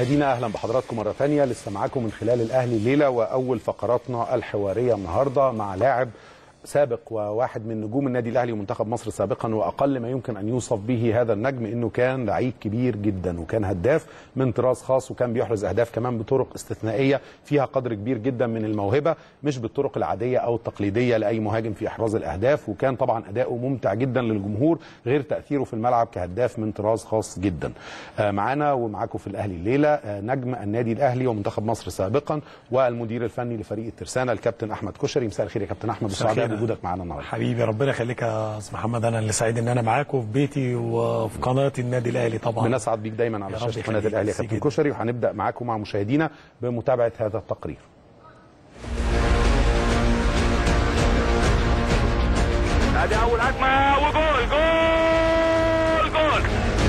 مشاهدينا اهلا بحضراتكم مره ثانيه لسه معاكم من خلال الاهلي الليله واول فقراتنا الحواريه النهارده مع لاعب سابق وواحد من نجوم النادي الاهلي ومنتخب مصر سابقا واقل ما يمكن ان يوصف به هذا النجم انه كان لعيب كبير جدا وكان هداف من طراز خاص وكان بيحرز اهداف كمان بطرق استثنائيه فيها قدر كبير جدا من الموهبه مش بالطرق العاديه او التقليديه لاي مهاجم في احراز الاهداف وكان طبعا اداؤه ممتع جدا للجمهور غير تاثيره في الملعب كهداف من طراز خاص جدا آه معانا ومعاكم في الاهلي الليله آه نجم النادي الاهلي ومنتخب مصر سابقا والمدير الفني لفريق الترسانه الكابتن احمد كشري مساء الخير يا كابتن احمد وسعداء بوجودك معانا النهارده حبيبي ربنا يخليك يا استاذ محمد انا اللي سعيد ان انا معاك وفي بيتي وفي قناه النادي الاهلي طبعا بنسعد بيك دايما على يا رب شاشه قناه يخليك، الاهلي يا ميرسي كابتن جدا. كشري وهنبدا معاكم مع مشاهدينا بمتابعه هذا التقرير ادي اول هجمه وجول جول جول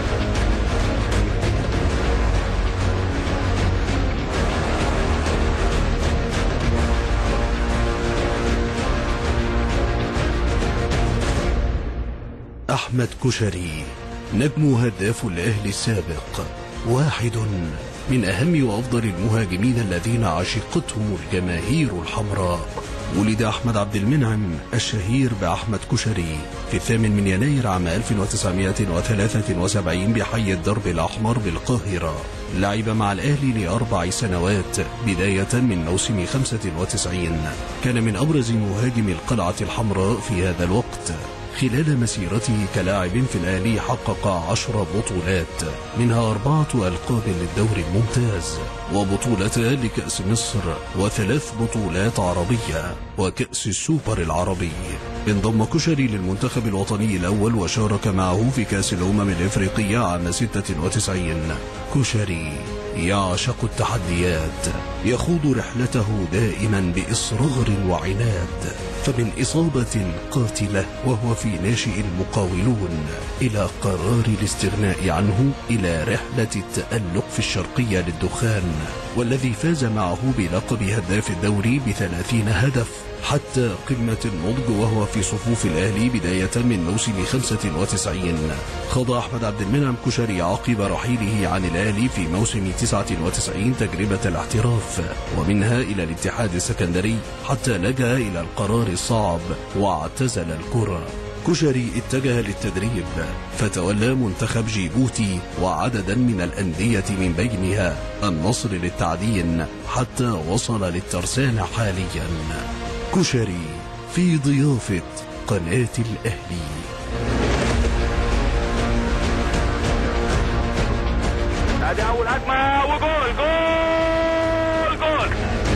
أحمد كشري نجم هداف الأهلي السابق واحد من أهم وأفضل المهاجمين الذين عشقتهم الجماهير الحمراء ولد أحمد عبد المنعم الشهير بأحمد كشري في الثامن من يناير عام 1973 بحي الدرب الأحمر بالقاهرة لعب مع الأهلي لأربع سنوات بداية من موسم 95 كان من أبرز مهاجم القلعة الحمراء في هذا الوقت خلال مسيرته كلاعب في الأهلي حقق عشر بطولات منها أربعة ألقاب للدوري الممتاز وبطولتان لكأس مصر وثلاث بطولات عربية وكأس السوبر العربي انضم كشري للمنتخب الوطني الأول وشارك معه في كأس الأمم الإفريقية عام 96 كشري يعشق التحديات يخوض رحلته دائما بإصرار وعناد فمن إصابة قاتلة وهو في ناشئ المقاولون إلى قرار الاستغناء عنه إلى رحلة التألق في الشرقية للدخان والذي فاز معه بلقب هداف الدوري بثلاثين هدف حتى قمة النضج وهو في صفوف الأهلي بداية من موسم 95 خاض أحمد عبد المنعم كشري عقب رحيله عن الأهلي في موسم 99 تجربة الاحتراف ومنها إلى الاتحاد السكندري حتى لجأ إلى القرار الصعب واعتزل الكرة كشري اتجه للتدريب فتولى منتخب جيبوتي وعددا من الأندية من بينها النصر للتعدين حتى وصل للترسانة حاليا كشري في ضيافة قناة الأهلي ادي اول هجمه وجول جول جول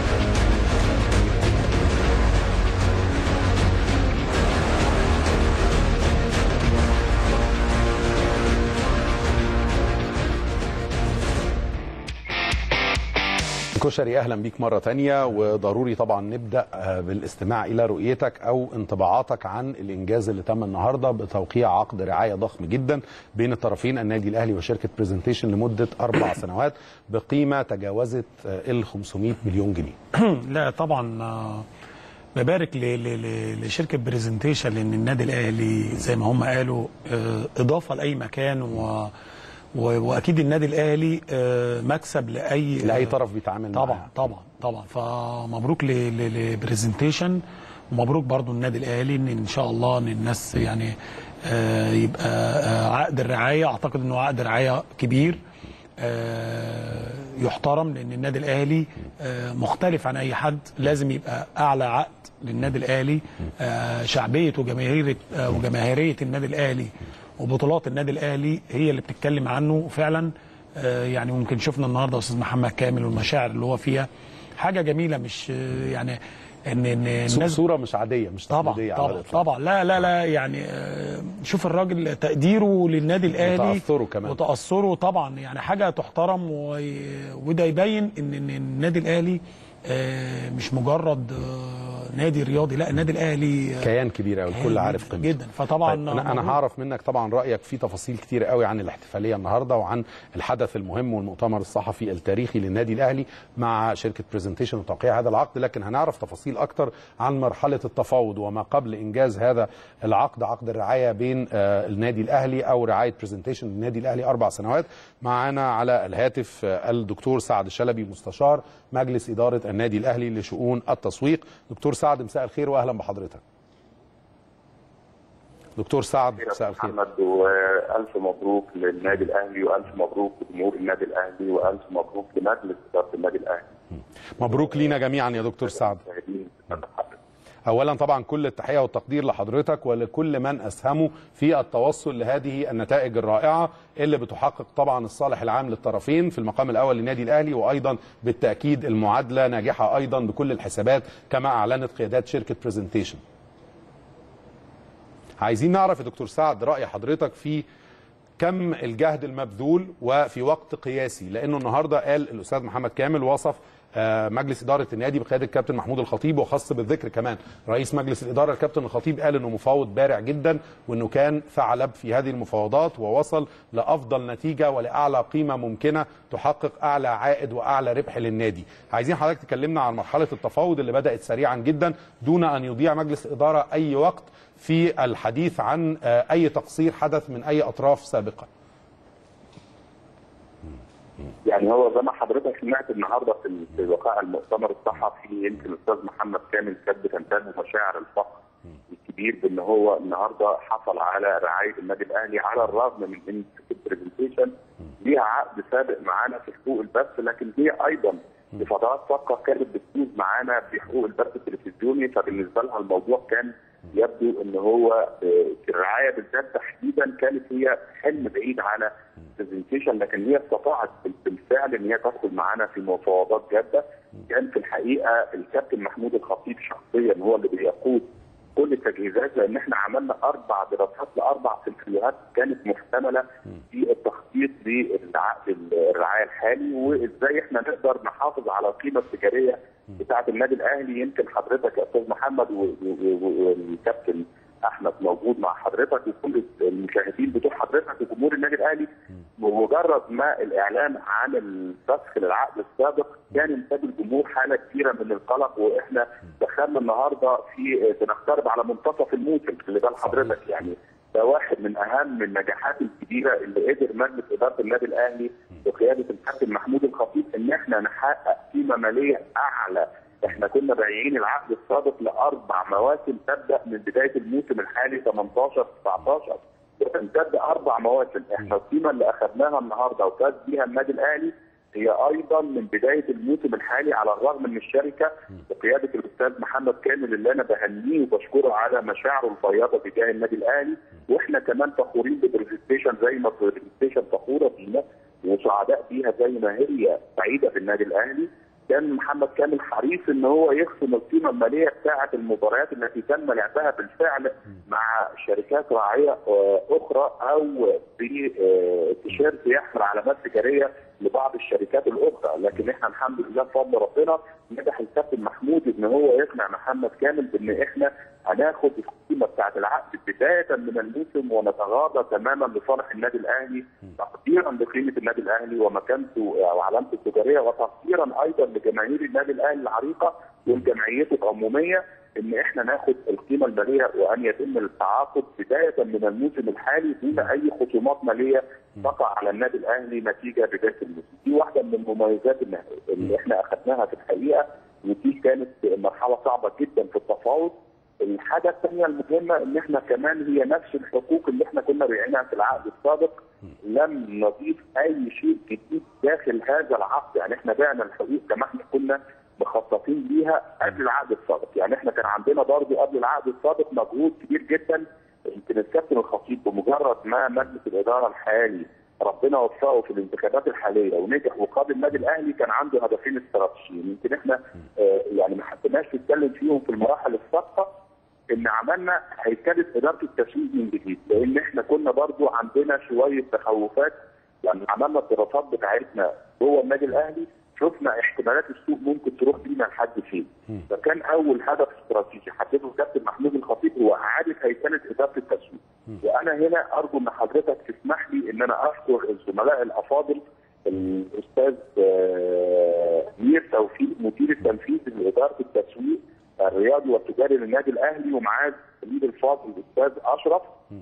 كشري اهلا بيك مره تانية وضروري طبعا نبدا آه، بالاستماع الى رؤيتك او انطباعاتك عن الانجاز اللي تم النهارده بتوقيع عقد رعايه ضخم جدا بين الطرفين النادي الاهلي وشركه برزنتيشن لمده اربع سنوات بقيمه تجاوزت آه، ال 500 مليون جنيه لا طبعا آه، ببارك ل- ل- ل- لشركه برزنتيشن لان النادي الاهلي زي ما هم قالوا آه، اضافه لاي مكان و و- واكيد النادي الاهلي آه، مكسب لاي لاي طرف بيتعامل طبعا معاه. طبعا طبعا فمبروك لبرزنتيشن ومبروك برضو النادي الاهلي ان ان شاء الله ان الناس يعني آه، يبقى آه، عقد الرعايه اعتقد انه عقد رعايه كبير آه، يحترم لان النادي الاهلي آه، مختلف عن اي حد لازم يبقى اعلى عقد للنادي الاهلي آه، شعبيه وجماهيريه آه، وجماهيريه النادي الاهلي وبطولات النادي الاهلي هي اللي بتتكلم عنه فعلا آه، يعني ممكن شفنا النهارده استاذ محمد كامل والمشاعر اللي هو فيها حاجه جميله مش آه، يعني ان ان صو- الناس صوره مش عاديه مش طبعا تقليديه على طبعا الإطلاق. طبعا لا لا لا يعني آه، شوف الراجل تقديره للنادي الاهلي وتأثره كمان. وتاثره طبعا يعني حاجه تحترم و... وده يبين ان ان النادي الاهلي آه، مش مجرد آه، نادي رياضي لا النادي الاهلي كيان كبير قوي الكل جداً عارف قيمته جدا فطبعا طيب انا انا مبروك. هعرف منك طبعا رايك في تفاصيل كتير قوي عن الاحتفاليه النهارده وعن الحدث المهم والمؤتمر الصحفي التاريخي للنادي الاهلي مع شركه برزنتيشن وتوقيع هذا العقد لكن هنعرف تفاصيل اكتر عن مرحله التفاوض وما قبل انجاز هذا العقد عقد الرعايه بين آه، النادي الاهلي او رعايه برزنتيشن للنادي الاهلي اربع سنوات معانا على الهاتف آه، الدكتور سعد الشلبي مستشار مجلس اداره النادي الاهلي لشؤون التسويق دكتور سعد مساء الخير واهلا بحضرتك دكتور سعد مساء الخير محمد والف مبروك للنادي الاهلي والف مبروك لجمهور النادي الاهلي والف مبروك لمجلس اداره النادي الاهلي مبروك لينا جميعا يا دكتور سعد المشاهدين حضرتك. اولا طبعا كل التحيه والتقدير لحضرتك ولكل من اسهموا في التوصل لهذه النتائج الرائعه اللي بتحقق طبعا الصالح العام للطرفين في المقام الاول للنادي الاهلي وايضا بالتاكيد المعادله ناجحه ايضا بكل الحسابات كما اعلنت قيادات شركه برزنتيشن عايزين نعرف يا دكتور سعد راي حضرتك في كم الجهد المبذول وفي وقت قياسي لانه النهارده قال الاستاذ محمد كامل وصف آه، مجلس اداره النادي بقياده الكابتن محمود الخطيب وخاص بالذكر كمان رئيس مجلس الاداره الكابتن الخطيب قال انه مفاوض بارع جدا وانه كان ثعلب في هذه المفاوضات ووصل لافضل نتيجه ولاعلى قيمه ممكنه تحقق اعلى عائد واعلى ربح للنادي عايزين حضرتك تكلمنا عن مرحله التفاوض اللي بدات سريعا جدا دون ان يضيع مجلس الاداره اي وقت في الحديث عن آه، اي تقصير حدث من اي اطراف سابقا يعني هو زي ما حضرتك سمعت النهارده في في وقائع المؤتمر الصحفي يمكن الاستاذ محمد كامل كان بتنتابه مشاعر الفخر الكبير بان هو النهارده حصل على رعايه النادي الاهلي على الرغم من ان البرزنتيشن ليها عقد سابق معانا في حقوق البث لكن هي ايضا لفترات سابقه كانت بتفوز معانا في حقوق البث التلفزيوني فبالنسبه لها الموضوع كان يبدو ان هو آه، في الرعايه بالذات تحديدا كانت هي حلم بعيد على برزنتيشن لكن هي استطاعت بالفعل ان هي تدخل معانا في مفاوضات جاده كان في الحقيقه الكابتن محمود الخطيب شخصيا هو اللي بيقود كل التجهيزات لان احنا عملنا اربع دراسات لاربع سلسلات كانت محتمله في التخطيط للعقد الرعايه الحالي وازاي احنا نقدر نحافظ على القيمه التجاريه بتاعه النادي الاهلي يمكن حضرتك يا استاذ محمد و- و- و- والكابتن احمد موجود مع حضرتك وكل المشاهدين بتوع حضرتك وجمهور النادي الاهلي بمجرد ما الاعلان عن الفسخ للعقد السابق كان ينتج الجمهور حاله كثيره من القلق واحنا دخلنا النهارده في بنقترب على منتصف الموسم اللي بال حضرتك يعني ده واحد من اهم النجاحات الكبيره اللي قدر مجلس اداره النادي الاهلي بقياده الكابتن محمود الخطيب ان احنا نحقق قيمه ماليه اعلى احنا كنا بايعين العقد السابق لاربع مواسم تبدا من بدايه الموسم الحالي 18 19 وتمتد اربع مواسم احنا القيمه اللي اخذناها النهارده وفاز بيها النادي الاهلي هي ايضا من بدايه الموسم الحالي على الرغم ان الشركه بقياده الاستاذ محمد كامل اللي انا بهنيه وبشكره على مشاعره الفياضه تجاه النادي الاهلي واحنا كمان فخورين ببرزنتيشن زي ما برزنتيشن فخوره بينا وسعداء بيها زي ما هي سعيده في النادي الاهلي كان محمد كامل حريص ان هو يخصم القيمه الماليه بتاعه المباريات التي تم لعبها بالفعل مع شركات راعيه آه، اخرى او بتيشيرت يحمل علامات تجاريه لبعض الشركات الاخرى لكن احنا الحمد لله بفضل ربنا نجح الكابتن محمود ان هو يقنع محمد كامل بان احنا هناخد القيمه بتاعه العقد بدايه من الموسم ونتغاضى تماما لصالح النادي الاهلي تقديرا لقيمه النادي الاهلي ومكانته وعلامته التجاريه وتقديرا ايضا لجماهير النادي الاهلي العريقه وجمعيته العموميه ان احنا ناخد القيمه الماليه وان يتم التعاقد بدايه من الموسم الحالي دون اي خصومات ماليه تقع على النادي الاهلي نتيجه بدايه الموسم. دي واحده من المميزات اللي- اللي احنا اخذناها في الحقيقه ودي كانت مرحله صعبه جدا في التفاوض. الحاجه الثانيه المهمه ان احنا كمان هي نفس الحقوق اللي احنا كنا بايعينها في العقد السابق لم نضيف اي شيء جديد داخل هذا العقد يعني احنا بعنا الحقوق كما احنا كنا مخططين ليها قبل العقد السابق يعني احنا كان عندنا برضه قبل العقد السابق مجهود كبير جدا يمكن الكابتن الخطيب بمجرد ما مجلس الاداره الحالي ربنا وفقه في الانتخابات الحاليه ونجح وقاد النادي الاهلي كان عنده هدفين استراتيجيين يمكن احنا آه يعني ما حبيناش نتكلم فيهم في المراحل السابقه ان عملنا هيكله اداره التسويق من جديد لان احنا كنا برضو عندنا شويه تخوفات لما عملنا الدراسات بتاعتنا جوه النادي الاهلي شفنا احتمالات السوق ممكن تروح بينا لحد فين فكان اول هدف استراتيجي حدده الكابتن محمود الخطيب هو اعاده هيكله اداره التسويق وانا هنا ارجو ان حضرتك تسمح لي ان انا اشكر الزملاء الافاضل الاستاذ آه، مير توفيق مدير التنفيذي لاداره التسويق الرياضي والتجاري للنادي الاهلي ومعاه الزميل الفاضل الاستاذ اشرف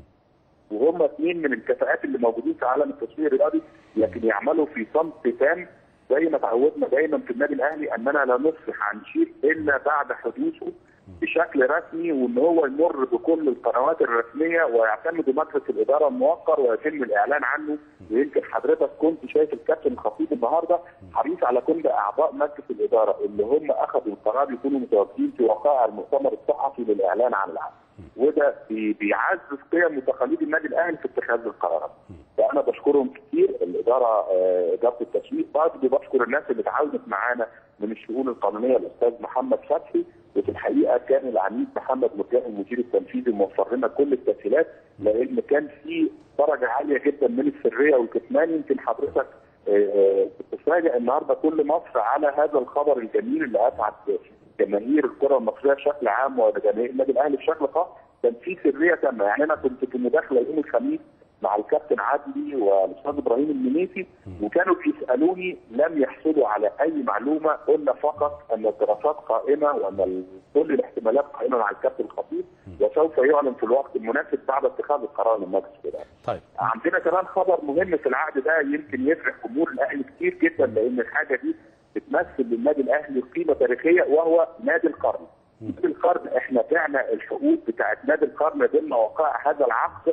وهم اثنين من الكفاءات اللي موجودين في عالم التسويق الرياضي لكن يعملوا في صمت تام زي ما تعودنا دايما في النادي الاهلي اننا لا نصلح عن شيء الا بعد حدوثه بشكل رسمي وان هو يمر بكل القنوات الرسميه ويعتمد مجلس الاداره الموقر ويتم الاعلان عنه ويمكن حضرتك كنت شايف الكابتن الخطيب النهارده حريص على كل اعضاء مجلس الاداره اللي هم اخذوا القرار يكونوا متواجدين في وقائع المؤتمر الصحفي للاعلان عن العقد وده بي- بيعزز قيم وتقاليد النادي الاهلي في اتخاذ القرارات. فانا بشكرهم كتير الاداره آه، اداره التسويق برضه بشكر الناس اللي تعاونت معانا من الشؤون القانونيه الاستاذ محمد فتحي وفي الحقيقه كان العميد محمد مرجان المدير التنفيذي موفر لنا كل التسهيلات لان كان في درجه عاليه جدا من السريه والكتمان يمكن حضرتك آه، آه، بتتفاجئ النهارده كل مصر على هذا الخبر الجميل اللي اسعد جماهير الكره المصريه بشكل عام وجماهير النادي الاهلي بشكل خاص كان في سريه تامه يعني انا كنت في مداخله يوم الخميس مع الكابتن عدلي والاستاذ ابراهيم المنيسي وكانوا بيسالوني لم يحصلوا على اي معلومه قلنا فقط ان الدراسات قائمه وان ال- كل الاحتمالات قائمه مع الكابتن الخطيب وسوف يعلن في الوقت المناسب بعد اتخاذ القرار من مجلس الاداره. طيب عندنا كمان خبر مهم في العقد ده يمكن يفرح جمهور الاهلي كتير جدا لان الحاجه دي بتمثل للنادي الاهلي قيمه تاريخيه وهو نادي القرن. نادي القرن احنا بعنا الحقوق بتاعت نادي القرن ضمن وقائع هذا العقد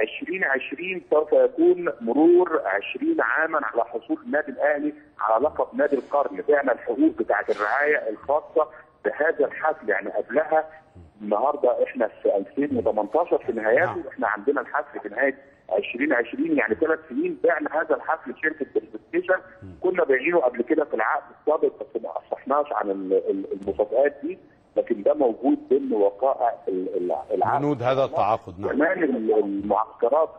2020 سوف يكون مرور 20 عاما على حصول النادي الاهلي على لقب نادي القرن، بعنا الحقوق بتاعت الرعايه الخاصه بهذا الحفل يعني قبلها النهارده احنا في 2018 في نهايته نعم. احنا عندنا الحفل في نهايه 2020 يعني ثلاث سنين بعنا هذا الحفل لشركه برزنتيشن كنا بايعينه قبل كده في العقد السابق بس ما اصحناش عن ال- ال- المفاجات دي لكن ده موجود ضمن وقائع ال- ال- العقد بنود هذا التعاقد نعم كمان ال- المعسكرات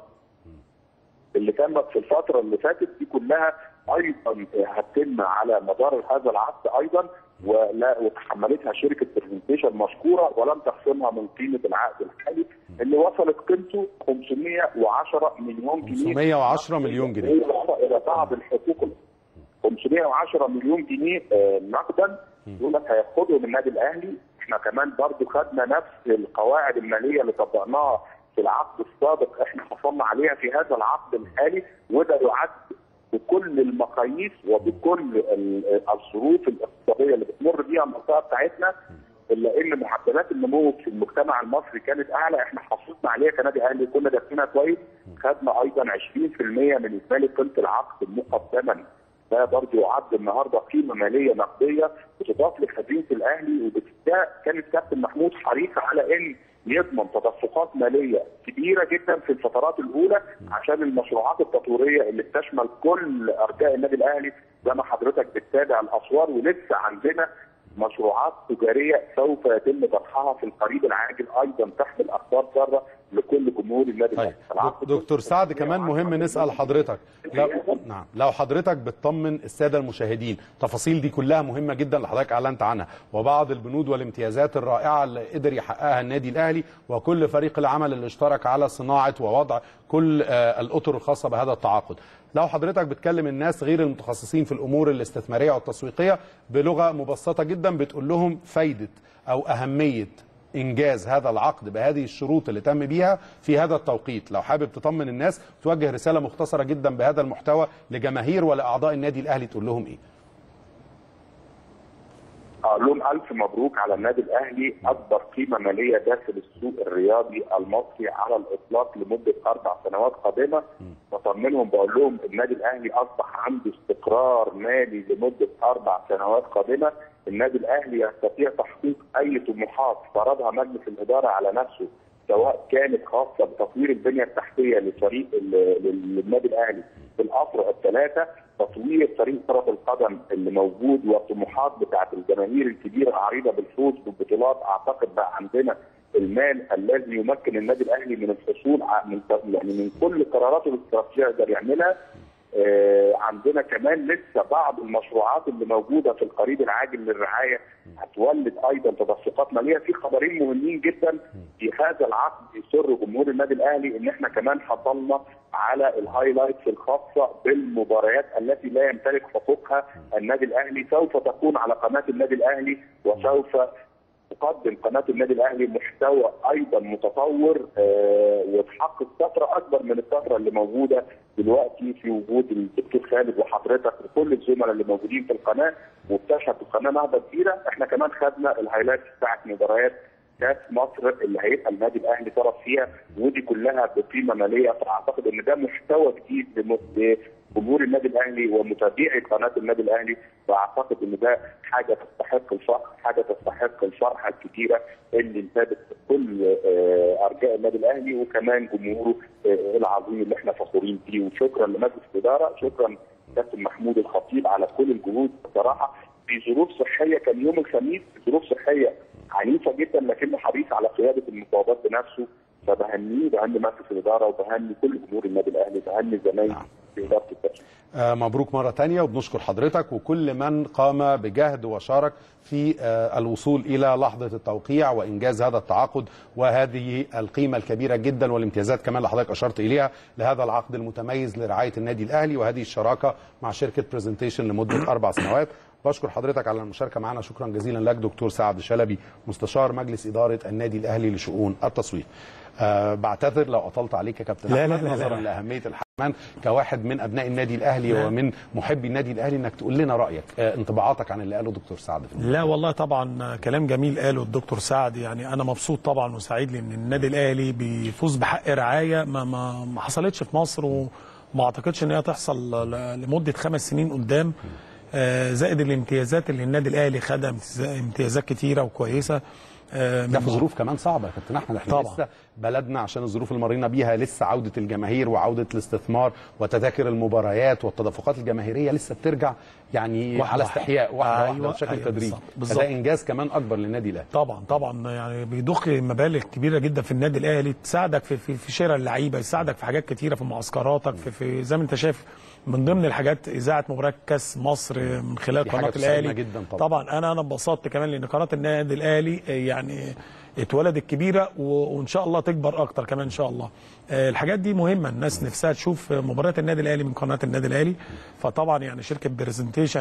اللي تمت في الفتره اللي فاتت دي كلها ايضا هتتم على مدار هذا العقد ايضا ولا وتحملتها شركه برزنتيشن مشكوره ولم تخصمها من قيمه العقد الحالي اللي وصلت قيمته 510 مليون جنيه 510 مليون جنيه إضافة الى بعض الحقوق 510 مليون جنيه آه، نقدا يقول لك هياخدهم النادي الاهلي احنا كمان برضو خدنا نفس القواعد الماليه اللي طبقناها في العقد السابق احنا حصلنا عليها في هذا العقد الحالي وده يعد بكل المقاييس وبكل ال- الظروف الاقتصاديه اللي بتمر بيها المنطقه بتاعتنا الا ان معدلات النمو في المجتمع المصري كانت اعلى احنا حصلنا عليها كنادي اهلي كنا داخلينها كويس خدنا ايضا 20% من اجمالي قيمه العقد مقدما ده برضه يعد النهارده قيمه ماليه نقديه بتضاف لخزينه الاهلي وبالتالي كان الكابتن محمود حريص على ان يضمن تدفقات ماليه كبيره جدا في الفترات الاولى عشان المشروعات التطويريه اللي بتشمل كل ارجاء النادي الاهلي زي ما حضرتك بتتابع الاسوار ولسه عندنا مشروعات تجاريه سوف يتم طرحها في القريب العاجل ايضا تحمل اخبار ساره لكل جمهور النادي طيب الأهلي. دك- دكتور سعد كمان مهم نسال حضرتك لو نعم لو حضرتك بتطمن الساده المشاهدين التفاصيل دي كلها مهمه جدا اللي حضرتك اعلنت عنها وبعض البنود والامتيازات الرائعه اللي قدر يحققها النادي الاهلي وكل فريق العمل اللي اشترك على صناعه ووضع كل آه، الاطر الخاصه بهذا التعاقد لو حضرتك بتكلم الناس غير المتخصصين في الامور الاستثماريه والتسويقيه بلغه مبسطه جدا بتقول لهم فايده او اهميه انجاز هذا العقد بهذه الشروط اللي تم بيها في هذا التوقيت لو حابب تطمن الناس توجه رساله مختصره جدا بهذا المحتوى لجماهير ولاعضاء النادي الاهلي تقول لهم ايه اقول لهم الف مبروك على النادي الاهلي اكبر قيمه ماليه داخل السوق الرياضي المصري على الاطلاق لمده اربع سنوات قادمه بطمنهم بقول لهم النادي الاهلي اصبح عنده استقرار مالي لمده اربع سنوات قادمه النادي الاهلي يستطيع تحقيق اي طموحات فرضها مجلس الاداره على نفسه سواء كانت خاصه بتطوير البنيه التحتيه لفريق ال- لل- للنادي الاهلي في الافرع الثلاثه تطوير فريق كره القدم اللي موجود والطموحات بتاعت الجماهير الكبيره العريضه بالفوز بالبطولات اعتقد بقى عندنا المال الذي يمكن النادي الاهلي من الحصول ع- من يعني من كل قراراته الاستراتيجيه يقدر يعملها آه، عندنا كمان لسه بعض المشروعات اللي موجوده في القريب العاجل للرعايه هتولد ايضا تدفقات ماليه في خبرين مهمين جدا في هذا العقد يسر جمهور النادي الاهلي ان احنا كمان حصلنا على الهايلايتس الخاصه بالمباريات التي لا يمتلك حقوقها النادي الاهلي سوف تكون على قناه النادي الاهلي وسوف تقدم قناه النادي الاهلي محتوى ايضا متطور آه، وتحقق طفره اكبر من الطفره اللي موجوده دلوقتي في وجود الدكتور خالد وحضرتك وكل الزملاء اللي موجودين في القناه وبتشهد القناه نهضه كبيره احنا كمان خدنا الهايلايت بتاعت مباريات كاس مصر اللي هيبقى النادي الاهلي طرف فيها ودي كلها بقيمه ماليه فاعتقد ان ده محتوى جديد لم- لجمهور النادي الاهلي ومتابعي قناه النادي الاهلي واعتقد ان ده حاجه تستحق الفخر، حاجه تستحق الفرحه الكبيره اللي انتابت كل آه، ارجاء النادي الاهلي وكمان جمهوره آه، العظيم اللي احنا فخورين فيه وشكرا لمجلس الاداره، شكرا كابتن محمود الخطيب على كل الجهود بصراحه في ظروف صحيه كان يوم الخميس ظروف صحيه عنيفه جدا لكنه حريص على قياده المفاوضات بنفسه فبهنيه بهني مجلس الاداره وبهني كل جمهور النادي الاهلي بهني زمايلي في اداره التسويق آه، مبروك مرة تانية وبنشكر حضرتك وكل من قام بجهد وشارك في آه، الوصول إلى لحظة التوقيع وإنجاز هذا التعاقد وهذه القيمة الكبيرة جدا والامتيازات كمان اللي حضرتك أشرت إليها لهذا العقد المتميز لرعاية النادي الأهلي وهذه الشراكة مع شركة برزنتيشن لمدة أربع سنوات بشكر حضرتك على المشاركة معنا شكرا جزيلا لك دكتور سعد شلبي مستشار مجلس إدارة النادي الأهلي لشؤون التسويق أه بعتذر لو أطلت عليك يا كابتن لا، لا، أحمد لا، لا. نظرا لأهمية الحمام كواحد من أبناء النادي الأهلي لا. ومن محبي النادي الاهلي انك تقول لنا رايك آه، انطباعاتك عن اللي قاله دكتور سعد في الموضوع. لا والله طبعا كلام جميل قاله الدكتور سعد يعني انا مبسوط طبعا وسعيد لان النادي الاهلي بيفوز بحق رعايه ما ما ما حصلتش في مصر وما اعتقدش ان هي تحصل ل- لمده خمس سنين قدام آه، زائد الامتيازات اللي النادي الاهلي خدها امتياز- امتيازات كتيره وكويسه آه، ده من في ظروف كمان صعبه يا كابتن احمد احنا طبعا. لسه بلدنا عشان الظروف اللي مرينا بيها لسه عوده الجماهير وعوده الاستثمار وتذاكر المباريات والتدفقات الجماهيريه لسه بترجع يعني واحدة على واحدة. استحياء واحده أيوة، واحده بشكل أيوة، تدريجي بالظبط، بالظبط. فده انجاز كمان اكبر للنادي الاهلي طبعا طبعا يعني بيضخ مبالغ كبيره جدا في النادي الاهلي تساعدك في في, في شراء اللعيبه يساعدك في حاجات كتيره في معسكراتك في, في زي ما انت شايف من ضمن الحاجات اذاعه مباراه كاس مصر من خلال دي حاجة قناه تسعدنا الاهلي جدا طبعا. طبعا انا انا انبسطت كمان لان قناه النادي الاهلي يعني اتولدت كبيره و- وان شاء الله تكبر اكتر كمان ان شاء الله آه، الحاجات دي مهمه الناس نفسها تشوف مباريات النادي الاهلي من قناه النادي الاهلي فطبعا يعني شركه برزنتيشن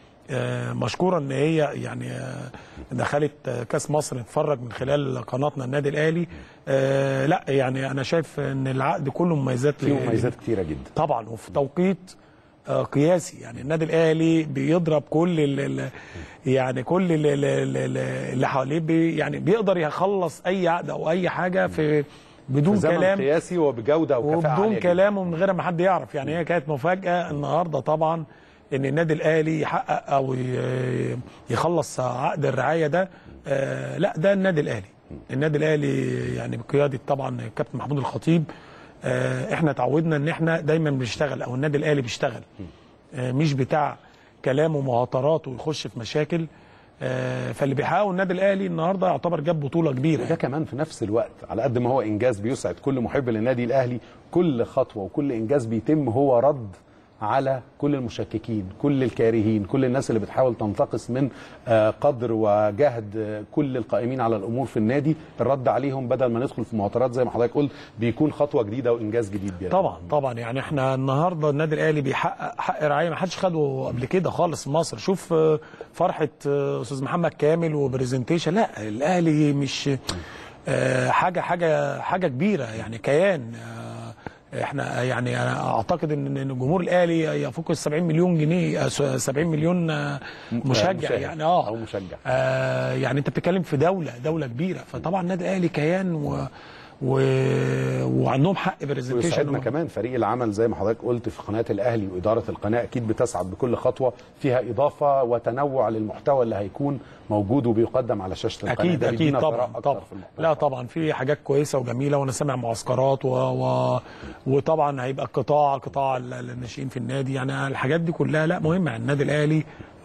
آه، مشكوره ان هي يعني آه، دخلت آه، كاس مصر نتفرج من خلال قناتنا النادي الاهلي آه، لا يعني انا شايف ان العقد كله مميزات فيه مميزات كتيره جدا طبعا وفي توقيت آه، قياسي يعني النادي الاهلي بيضرب كل ال ال يعني كل ال- ال- ال- ال- اللي حواليه بي يعني بيقدر يخلص اي عقد او اي حاجه في بدون في زمن كلام قياسي وبجوده وكفاءه وبدون عاليه جدا. كلام ومن غير ما حد يعرف يعني هي كانت مفاجاه النهارده طبعا ان النادي الاهلي يحقق او ي- يخلص عقد الرعايه ده آه، لا ده النادي الاهلي النادي الاهلي يعني بقياده طبعا الكابتن محمود الخطيب آه، احنا تعودنا ان احنا دايما بنشتغل او النادي الاهلي بيشتغل آه، مش بتاع كلام ومهاترات ويخش في مشاكل آه، فاللي بيحققه النادي الاهلي النهارده يعتبر جاب بطوله كبيره ده كمان في نفس الوقت على قد ما هو انجاز بيسعد كل محب للنادي الاهلي كل خطوه وكل انجاز بيتم هو رد على كل المشككين كل الكارهين كل الناس اللي بتحاول تنتقص من آه، قدر وجهد آه، كل القائمين على الامور في النادي الرد عليهم بدل ما ندخل في معطرات زي ما حضرتك قلت بيكون خطوه جديده وانجاز جديد بيرجع. طبعا طبعا يعني احنا النهارده النادي الاهلي بيحقق حق رعايه ما حدش خده قبل كده خالص في مصر شوف آه، فرحه آه، استاذ محمد كامل وبرزنتيشن لا الاهلي مش آه، حاجه حاجه حاجه كبيره يعني كيان آه، احنا يعني انا اعتقد ان إن جمهور الاهلي يفوق ال 70 مليون جنيه آه، 70 مليون آه، مشجع مشاهد يعني اه أو مشجع. آه يعني انت بتتكلم في دوله دوله كبيره فطبعا النادي الاهلي كيان و و... وعندهم حق برزنتيشن ويسعدنا كمان فريق العمل زي ما حضرتك قلت في قناه الاهلي واداره القناه اكيد بتسعد بكل خطوه فيها اضافه وتنوع للمحتوى اللي هيكون موجود وبيقدم على شاشه القناه اكيد ده اكيد بيدينا طبعا ثراء أكتر طبعا في المحتوى. لا طبعا في حاجات كويسه وجميله وانا سامع معسكرات و... و... وطبعا هيبقى قطاع قطاع ال- الناشئين في النادي يعني الحاجات دي كلها لا مهمه يعني النادي الاهلي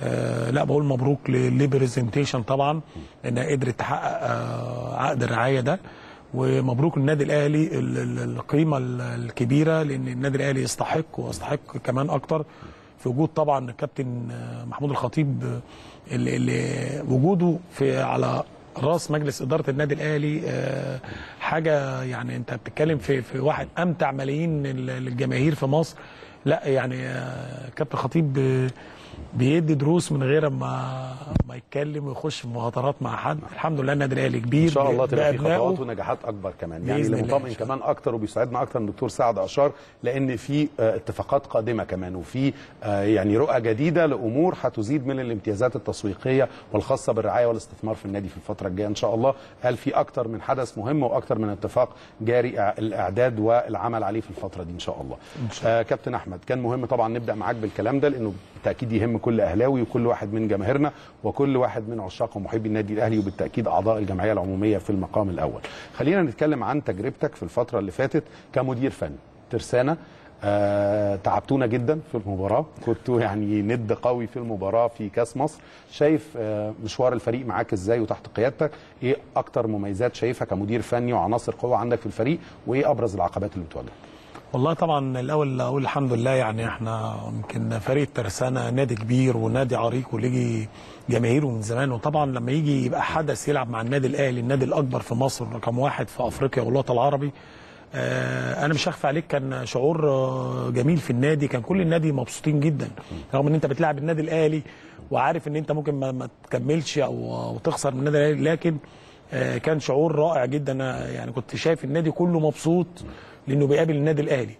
آه لا بقول مبروك للبرزنتيشن طبعا انها قدرت تحقق آه عقد الرعايه ده ومبروك النادي الاهلي ال- ال- القيمه ال- الكبيره لان النادي الاهلي يستحق ويستحق كمان اكتر في وجود طبعا الكابتن آه، محمود الخطيب آه، اللي, اللي وجوده في على راس مجلس اداره النادي الاهلي آه، حاجه يعني انت بتتكلم في في واحد امتع ملايين ال- الجماهير في مصر لا يعني آه، كابتن خطيب آه، بيدي دروس من غير ما ما يتكلم ويخش في مهاترات مع حد الحمد لله النادي الاهلي كبير ان شاء الله تبقى في بأبنائه. خطوات ونجاحات اكبر كمان يعني بإذن اللي الله إن مطمئن شاء كمان اكتر وبيساعدنا اكتر الدكتور سعد اشار لان في آه، اتفاقات قادمه كمان وفي آه، يعني رؤى جديده لامور هتزيد من الامتيازات التسويقيه والخاصه بالرعايه والاستثمار في النادي في الفتره الجايه ان شاء الله قال في اكتر من حدث مهم واكتر من اتفاق جاري إع- الاعداد والعمل عليه في الفتره دي ان شاء الله آه كابتن احمد كان مهم طبعا نبدا معاك بالكلام ده لانه بالتاكيد يهم كل اهلاوي وكل واحد من جماهيرنا وكل واحد من عشاق ومحبي النادي الاهلي وبالتاكيد اعضاء الجمعيه العموميه في المقام الاول. خلينا نتكلم عن تجربتك في الفتره اللي فاتت كمدير فني ترسانه آه، تعبتونا جدا في المباراه كنتوا يعني ند قوي في المباراه في كاس مصر شايف آه، مشوار الفريق معاك ازاي وتحت قيادتك ايه اكتر مميزات شايفها كمدير فني وعناصر قوه عندك في الفريق وايه ابرز العقبات اللي بتواجهك والله طبعا الاول اقول الحمد لله يعني احنا يمكن فريق ترسانة نادي كبير ونادي عريق وليه جماهيره من زمان وطبعا لما يجي يبقى حدث يلعب مع النادي الاهلي النادي الاكبر في مصر رقم واحد في افريقيا والوطن العربي آه انا مش هخفى عليك كان شعور آه، جميل في النادي كان كل النادي مبسوطين جدا رغم ان انت بتلعب النادي الاهلي وعارف ان انت ممكن ما, ما تكملش او او تخسر من النادي الاهلي لكن آه، كان شعور رائع جدا أنا يعني كنت شايف النادي كله مبسوط لانه بيقابل النادي الاهلي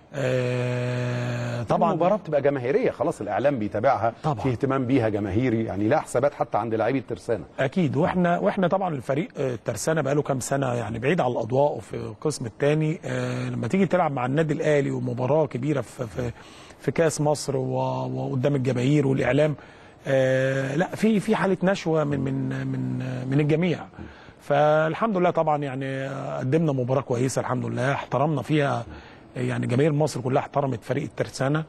آه، طبعا طبعا المباراه بتبقى جماهيريه خلاص الاعلام بيتابعها طبعا. في اهتمام بيها جماهيري يعني لها حسابات حتى عند لاعبي الترسانه اكيد واحنا واحنا طبعا الفريق آه، الترسانه بقاله كام سنه يعني بعيد عن الاضواء وفي القسم الثاني لما تيجي تلعب مع النادي الاهلي ومباراه كبيره في في, في كاس مصر و- وقدام الجماهير والاعلام آه، لا في في حاله نشوه من من من من الجميع فالحمد لله طبعا يعني قدمنا مباراه كويسه الحمد لله احترمنا فيها يعني جماهير مصر كلها احترمت فريق الترسانه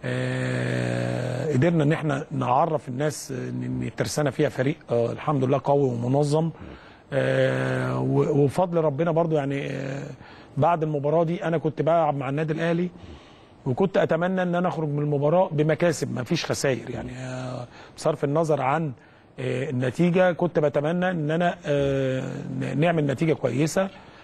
آه، قدرنا ان احنا نعرف الناس ان إن الترسانه فيها فريق آه، الحمد لله قوي ومنظم آه، و- وبفضل ربنا برضو يعني آه، بعد المباراه دي انا كنت بلعب مع النادي الاهلي وكنت اتمنى ان انا اخرج من المباراه بمكاسب ما فيش خسائر يعني آه، بصرف النظر عن آه، النتيجه كنت بتمنى ان انا آه، ن- نعمل نتيجه كويسه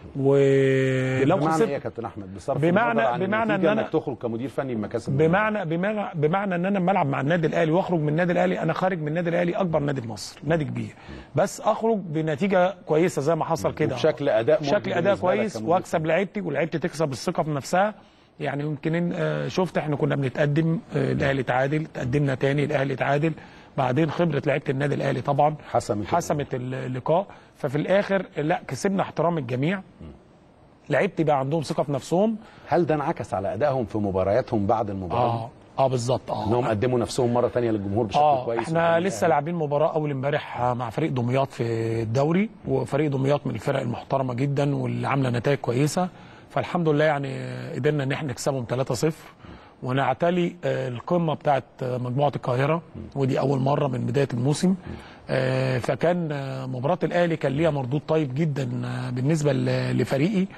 ولو بمعنى خسرت ايه يا كابتن احمد بصرف بمعنى- النظر عن بمعنى النتيجة إن أنا- انك تخرج كمدير فني بمكاسب بمعنى بمعنى بمعنى ان انا لما العب مع النادي الاهلي واخرج من النادي الاهلي انا خارج من النادي الاهلي اكبر نادي في مصر نادي كبير بس اخرج بنتيجه كويسه زي ما حصل كده وبشكل أداء مرضي شكل اداء بالنسبة لك كويس كمدير واكسب لعيبتي ولعيبتي تكسب الثقه في نفسها يعني يمكن آه، شفت احنا كنا بنتقدم آه، الاهلي تعادل تقدمنا تاني الاهلي تعادل بعدين خبره لعيبه النادي الاهلي طبعا حسمت حسمت اللقاء ففي الاخر لا كسبنا احترام الجميع لعيبتي بقى عندهم ثقه في نفسهم هل ده انعكس على ادائهم في مبارياتهم بعد المباراه اه اه بالظبط اه انهم قدموا نفسهم مره ثانيه للجمهور بشكل اه كويس احنا وكان لسه الأهلي- لاعبين مباراه اول امبارح مع فريق دمياط في الدوري وفريق دمياط من الفرق المحترمه جدا واللي عامله نتائج كويسه فالحمد لله يعني قدرنا ان احنا نكسبهم 3-0 ونعتلي آه، القمه بتاعت آه، مجموعه القاهره ودي اول مره من بدايه الموسم آه، فكان آه، مباراه الاهلي كان ليها مردود طيب جدا آه، بالنسبه ل- لفريقي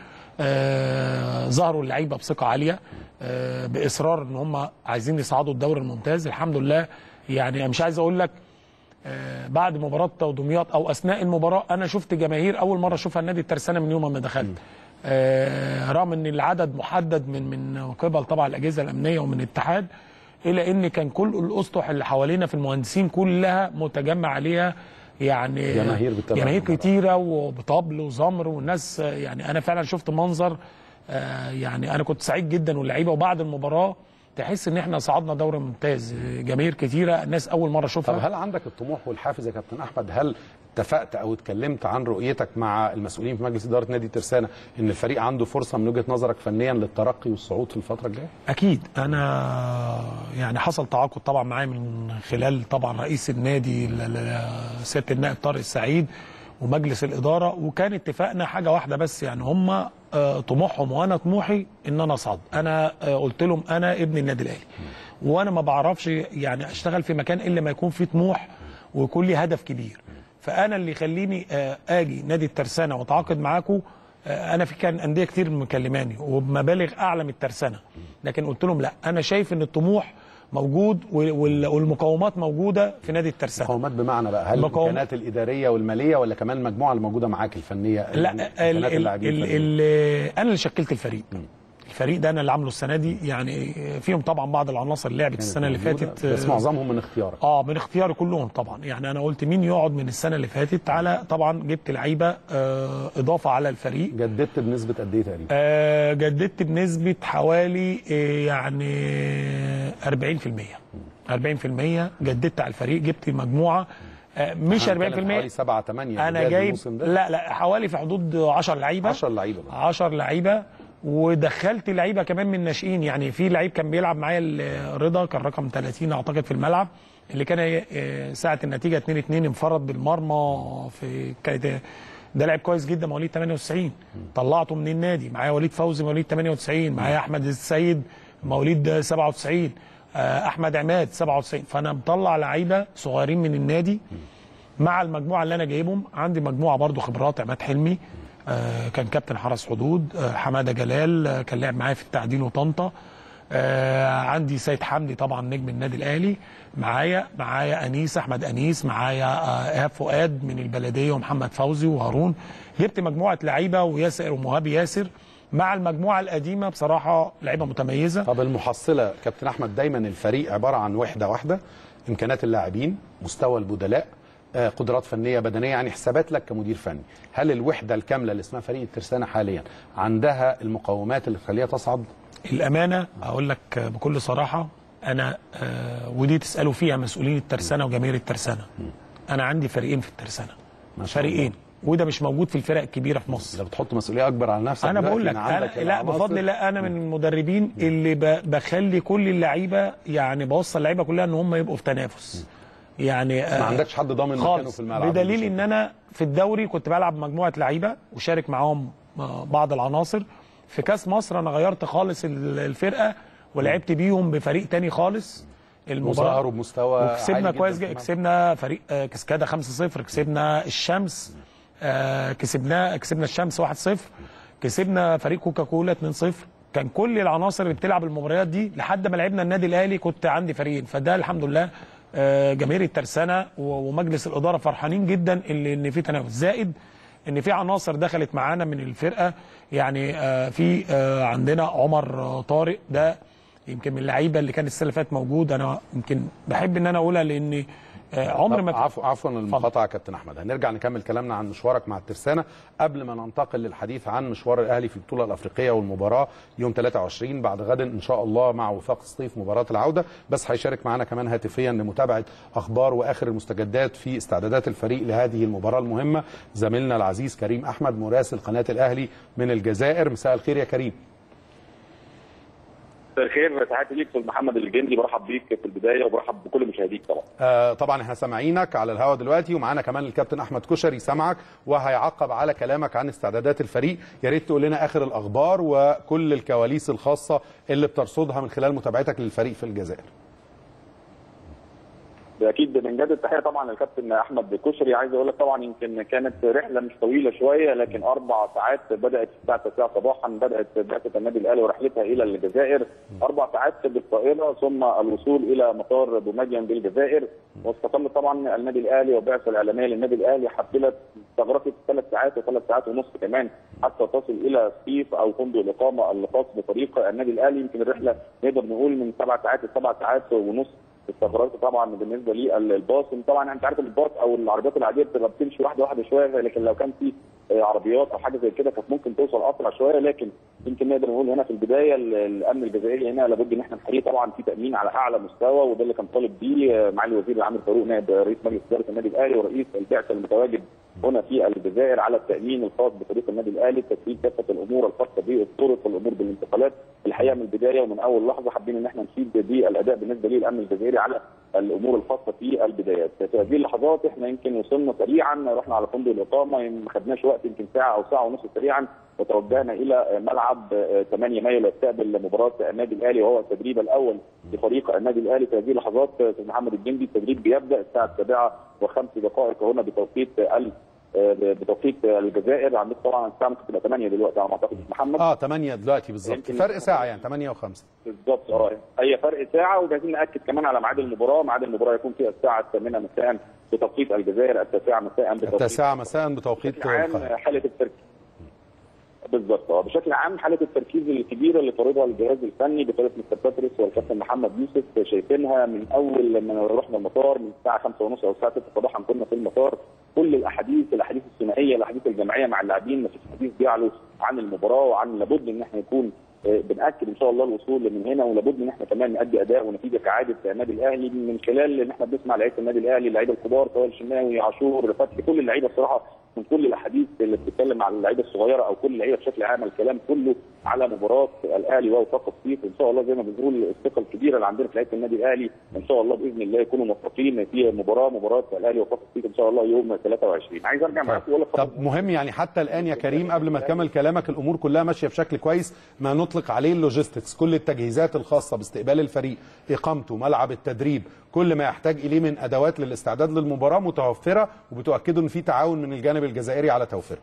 آه، ظهروا اللعيبه بثقه عاليه آه، باصرار ان هم عايزين يصعدوا الدوري الممتاز الحمد لله يعني أنا مش عايز اقول لك آه، بعد مباراه دمياط او اثناء المباراه انا شفت جماهير اول مره اشوفها النادي الترسانه من يوم ما دخلت آه، رغم ان العدد محدد من من قبل طبعا الاجهزه الامنيه ومن الاتحاد الا ان كان كل الاسطح اللي حوالينا في المهندسين كلها متجمع عليها يعني جماهير بتتابع جماهير المباراة. كتيره وبطبل وزمر والناس آه، يعني انا فعلا شفت منظر آه، يعني انا كنت سعيد جدا واللعيبه وبعد المباراه تحس ان احنا صعدنا دوري ممتاز آه، جماهير كتيره الناس اول مره طب اشوفها هل عندك الطموح والحافز يا كابتن احمد هل اتفقت او اتكلمت عن رؤيتك مع المسؤولين في مجلس اداره نادي ترسانه ان الفريق عنده فرصه من وجهه نظرك فنيا للترقي والصعود في الفتره الجايه؟ اكيد انا يعني حصل تعاقد طبعا معايا من خلال طبعا رئيس النادي ل- ل- سياده النائب طارق السعيد ومجلس الاداره وكان اتفاقنا حاجه واحده بس يعني هم آه، طموحهم وانا طموحي ان انا اصعد انا آه، قلت لهم انا ابن النادي الاهلي وانا ما بعرفش يعني اشتغل في مكان الا ما يكون فيه طموح ويكون لي هدف كبير فانا اللي يخليني آه، اجي نادي الترسانه واتعاقد معاكم آه، انا في كان انديه كتير مكلماني وبمبالغ اعلى من الترسانه لكن قلت لهم لا انا شايف ان الطموح موجود وال- وال- والمقومات موجوده في نادي الترسانه مقومات بمعنى بقى هل مقاومة. الامكانيات الاداريه والماليه ولا كمان المجموعه الموجوده معاك الفنيه لا ال امكانيات ال اللاعبين ال الفنية؟ ال انا اللي شكلت الفريق الفريق ده انا اللي عامله السنه دي يعني فيهم طبعا بعض العناصر اللي لعبت السنه اللي موجودة، فاتت بس آه، معظمهم من اختيارك اه من اختياري كلهم طبعا يعني انا قلت مين يقعد من السنه اللي فاتت على طبعا جبت لعيبه آه اضافه على الفريق جددت بنسبه قد ايه تقريبا؟ آه جددت بنسبه حوالي آه يعني 40% 40% جددت على الفريق جبت مجموعه آه مش 40% حوالي 7 8 انا جايب لا لا حوالي في حدود 10 لعيبه 10 لعيبه بقى. 10 لعيبه ودخلت لعيبه كمان من الناشئين يعني في لعيب كان بيلعب معايا ال- رضا كان رقم 30 اعتقد في الملعب اللي كان آه، ساعه النتيجه 2 2 انفرد بالمرمى في كانت ده لعيب كويس جدا مواليد 98 طلعته من النادي معايا وليد فوزي مواليد 98 معايا احمد السيد مواليد 97 آه، احمد عماد 97 فانا مطلع لعيبه صغيرين من النادي مع المجموعه اللي انا جايبهم عندي مجموعه برضو خبرات عماد حلمي آه، كان كابتن حرس حدود آه، حماده جلال آه، كان لعب معايا في التعدين وطنطا آه، عندي سيد حمدي طبعا نجم النادي الاهلي معايا معايا انيس احمد انيس معايا آه، ايهاب فؤاد من البلديه ومحمد فوزي وهارون جبت مجموعه لعيبه وياسر ومهاب ياسر مع المجموعه القديمه بصراحه لعيبه متميزه طب المحصله كابتن احمد دايما الفريق عباره عن وحده واحده امكانيات اللاعبين مستوى البدلاء آه، قدرات فنيه بدنيه يعني حسابات لك كمدير فني هل الوحده الكامله اللي اسمها فريق الترسانه حاليا عندها المقومات اللي تخليها تصعد الامانه اقول لك بكل صراحه انا آه ودي تسالوا فيها مسؤولين الترسانه وجماهير الترسانه انا عندي فريقين في الترسانه ما شاء فريقين وده مش موجود في الفرق الكبيره في مصر ده بتحط مسؤوليه اكبر على نفسك انا دلوقتي بقول لك إن عندك أنا لا العناصر. بفضل الله انا من المدربين اللي ب- بخلي كل اللعيبه يعني بوصل اللعيبه كلها ان هم يبقوا في تنافس يعني ما عندكش حد ضامن مكانه خالص في الملعب بدليل ان انا في الدوري كنت بلعب مجموعه لعيبه وشارك معاهم آه، بعض العناصر في كاس مصر انا غيرت خالص ال- الفرقه ولعبت بيهم بفريق تاني خالص وظهروا بمستوى وكسبنا عالي جداً كويس في جدا الملعب. كسبنا فريق آه، كسكادا 5-0 كسبنا الشمس آه، كسبنا كسبنا الشمس 1-0 كسبنا فريق كوكاكولا 2-0 كان كل العناصر اللي بتلعب المباريات دي لحد ما لعبنا النادي الاهلي كنت عندي فريقين فده الحمد لله آه، جماهير الترسانه و- ومجلس الاداره فرحانين جدا اللي ان في تنافس زائد ان في عناصر دخلت معانا من الفرقه يعني آه، في آه، عندنا عمر آه، طارق ده يمكن من اللعيبه اللي كان السنه اللي فاتت موجود انا يمكن بحب ان انا اقولها لان آه، عمر طب ما عفوا عفوا المقاطعه يا كابتن احمد هنرجع نكمل كلامنا عن مشوارك مع الترسانه قبل ما ننتقل للحديث عن مشوار الاهلي في البطوله الافريقيه والمباراه يوم 23 بعد غد ان شاء الله مع وفاق سطيف مباراه العوده بس هيشارك معنا كمان هاتفيا لمتابعه اخبار واخر المستجدات في استعدادات الفريق لهذه المباراه المهمه زميلنا العزيز كريم احمد مراسل قناه الاهلي من الجزائر مساء الخير يا كريم مساء الخير تحياتي ليك استاذ محمد الجندي برحب بيك في البدايه وبرحب بكل مشاهديك طبعا آه طبعا احنا سامعينك على الهواء دلوقتي ومعانا كمان الكابتن احمد كشري سامعك وهيعقب على كلامك عن استعدادات الفريق يا ريت تقول لنا اخر الاخبار وكل الكواليس الخاصه اللي بترصدها من خلال متابعتك للفريق في الجزائر اكيد بنجدد التحيه طبعا للكابتن احمد كشري عايز اقول لك طبعا يمكن كانت رحله مش طويله شويه لكن اربع ساعات بدات الساعه 9 صباحا بدات بعثه النادي الاهلي ورحلتها الى الجزائر اربع ساعات بالطائره ثم الوصول الى مطار بومدين بالجزائر واستقل طبعا النادي الاهلي والبعثه الاعلاميه للنادي الاهلي حفلت استغرقت ثلاث ساعات وثلاث ساعات ونصف كمان حتى تصل الى سقيف او فندق الاقامه الخاص بفريق النادي الاهلي يمكن الرحله نقدر نقول من سبع ساعات لسبع ساعات ونصف استغرقت طبعا بالنسبه للباص طبعا انت عارف الباص او العربيات العاديه بتبقى بتمشي واحده واحده شويه لكن لو كان في آه، عربيات او حاجه زي كده كانت ممكن توصل اسرع شويه لكن يمكن نقدر نقول هنا في البدايه ال- الامن الجزائري هنا لابد ان احنا نحييه طبعا في تامين على اعلى مستوى وده اللي كان طالب بيه آه، معالي الوزير العام فاروق نائب رئيس مجلس اداره النادي الاهلي ورئيس البعثه المتواجد هنا في الجزائر على التامين الخاص بفريق النادي الاهلي تسهيل كافه الامور الخاصه بالطرق والامور بالانتقالات الحقيقه من البدايه ومن اول لحظه حابين ان احنا نشيد بالاداء بالنسبه للامن الجزائري على الامور الخاصه في البدايات في هذه اللحظات احنا يمكن وصلنا سريعا رحنا على فندق الاقامه يم- ما خدناش وقت يمكن ساعه او ساعه ونص سريعا وتوجهنا الى ملعب آه، 8 مايو ليستقبل مباراه النادي الاهلي وهو التدريب الاول لفريق النادي الاهلي في هذه اللحظات آه، استاذ محمد الجندي التدريب بيبدا الساعه 7 وخمس دقائق هنا بتوقيت آه، بتوقيت الجزائر عندك طبعا الساعه ممكن تبقى 8 دلوقتي على ما اعتقد محمد اه 8 دلوقتي بالظبط يمكن- فرق ساعه يعني 8 و5 بالظبط اه هي فرق ساعه وعايزين ناكد كمان على ميعاد المباراه ميعاد المباراه يكون فيها الساعه 8 مساء بتوقيت الجزائر التاسعه مساء بتوقيت التاسعه مساء بتوقيت بشكل عام القاهره حاله التركيز بالظبط اه بشكل عام حاله التركيز الكبيره اللي فرضها الجهاز الفني بقياده مستر باتريس والكابتن محمد يوسف شايفينها من اول لما رحنا المطار من الساعه 5 ونص او الساعه 6 صباحا كنا في المطار كل الاحاديث الاحاديث الثنائيه الاحاديث الجماعيه مع اللاعبين مفيش حديث بيعلو عن المباراه وعن لابد ان احنا نكون آه، بناكد ان شاء الله الوصول من هنا ولابد ان احنا كمان نادي اداء ونتيجه كعاده النادي الاهلي من خلال ان احنا بنسمع لعيبه النادي الاهلي اللعيبه الكبار سواء الشناوي عاشور فتحي كل اللعيبه بصراحه من كل الاحاديث اللي بتتكلم على اللعيبه الصغيره او كل اللعيبه بشكل عام الكلام كله على مباراه الاهلي ووفاق الصيف ان شاء الله زي ما بنقول الثقه الكبيره اللي عندنا في لعيبه النادي الاهلي ان شاء الله باذن الله يكونوا موفقين في مباراه مباراه الاهلي ووفاق الصيف ان شاء الله يوم 23 عايز ارجع معاك واقول لك طب مهم يعني حتى الان يا كريم قبل ما تكمل كلامك الامور كلها ماشيه بشكل كويس ما نطلق عليه اللوجيستكس كل التجهيزات الخاصه باستقبال الفريق اقامته ملعب التدريب كل ما يحتاج اليه من ادوات للاستعداد للمباراه متوفره وبتؤكدوا ان في تعاون من الجانب الجزائري على توفيرها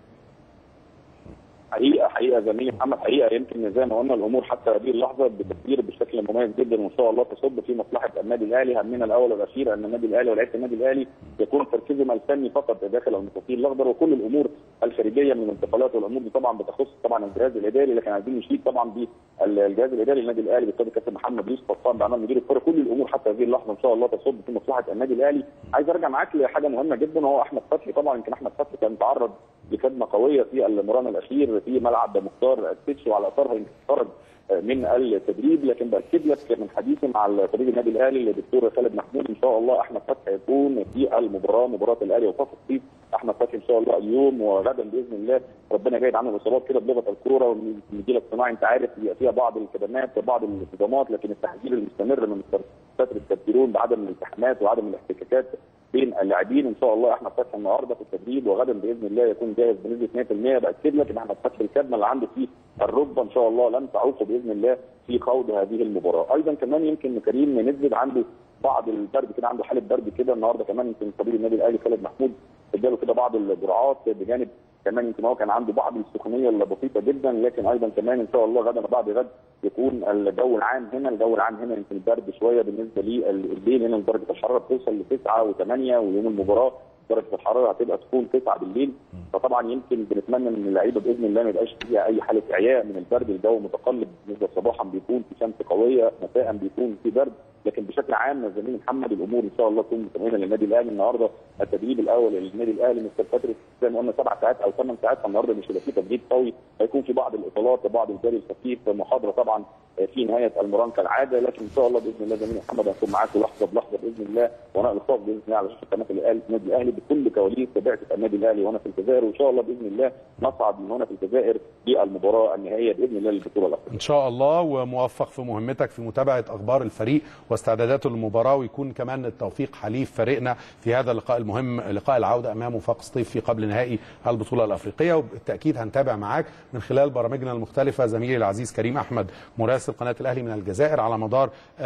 حقيقه حقيقه زميلي محمد حقيقه يمكن زي ما قلنا الامور حتى هذه اللحظه بتسير بشكل مميز جدا وان شاء الله تصب في مصلحه النادي الاهلي همنا الاول والاخير ان النادي الاهلي ولاعيبه النادي الاهلي يكون تركيزهم الفني فقط داخل المستطيل الاخضر وكل الامور الخارجيه من الانتقالات والامور دي طبعا بتخص طبعا الجهاز الاداري لكن عايزين نشيد طبعا بالجهاز الاداري للنادي الاهلي بالقياده الكابتن محمد يوسف طبعا بعمل مدير الكره كل الامور حتى هذه اللحظه ان شاء الله تصب في مصلحه النادي الاهلي عايز ارجع معاك لحاجه مهمه جدا وهو احمد فتحي طبعا يمكن احمد فتحي كان تعرض لكدمه قويه في المران الاخير في ملعب مختار السيتش وعلى اثرها يمكن خرج من التدريب لكن باكد لك من حديثي مع طبيب النادي الاهلي الدكتور خالد محمود ان شاء الله احمد فتحي يكون في المباراه مباراه الاهلي وفاق الصيف احمد فتحي ان شاء الله اليوم وغدا باذن الله ربنا جايد عنه الاصابات كده بلغه الكوره والنجيل الصناعي انت عارف بيبقى فيها بعض الكدمات وبعض الانتظامات لكن التحذير المستمر من فتره الكابتنون بعدم الالتحامات وعدم الاحتكاكات بين اللاعبين ان شاء الله احمد فتحي النهارده في التدريب وغدا باذن الله يكون جاهز بنسبه 100% باكد لك ان احمد فتحي الكدمه اللي عنده في الركبه ان شاء الله لن تعوقه باذن الله في خوض هذه المباراه، ايضا كمان يمكن كريم نزل عنده بعض البرد كده عنده حاله برد كده النهارده كمان يمكن طبيب النادي الاهلي خالد محمود اداله كده بعض الجرعات بجانب كمان يمكن هو كان عنده بعض السخونيه البسيطه جدا لكن ايضا كمان ان شاء الله غدا وبعد غد يكون الجو العام هنا الجو العام هنا يمكن برد شويه بالنسبه لليل هنا درجه الحراره بتوصل ل 9 و8 ويوم المباراه درجه الحراره هتبقى تكون 9 بالليل فطبعا يمكن بنتمنى ان اللعيبه باذن الله ما يبقاش فيها اي حاله اعياء من البرد الجو متقلب بالنسبه صباحا بيكون في شمس قويه مساء بيكون في برد لكن بشكل عام زميلي محمد الامور ان شاء الله تكون مطمئنه للنادي الاهلي النهارده التدريب الاول للنادي الاهلي مستر باتريس زي ما قلنا سبع ساعات او ثمان ساعات فالنهارده مش هيبقى في تدريب قوي هيكون في بعض الاطالات بعض الجري الخفيف محاضره طبعا في نهايه المران كالعاده لكن ان شاء الله باذن الله زميلي محمد هنكون معاكم لحظه بلحظه باذن الله ونقل الخاص باذن الله على شاشه قناه النادي الاهلي بكل كواليس بعثه النادي الاهلي وهنا في الجزائر وان شاء الله باذن الله نصعد من هنا في الجزائر للمباراه النهائيه باذن الله للبطوله الافريقيه. ان شاء الله وموفق في مهمتك في متابعه اخبار الفريق واستعداداته للمباراه ويكون كمان التوفيق حليف فريقنا في هذا اللقاء المهم لقاء العوده امام وفاق سطيف في قبل نهائي البطوله الافريقيه وبالتاكيد هنتابع معاك من خلال برامجنا المختلفه زميلي العزيز كريم احمد مراسل قناه الاهلي من الجزائر على مدار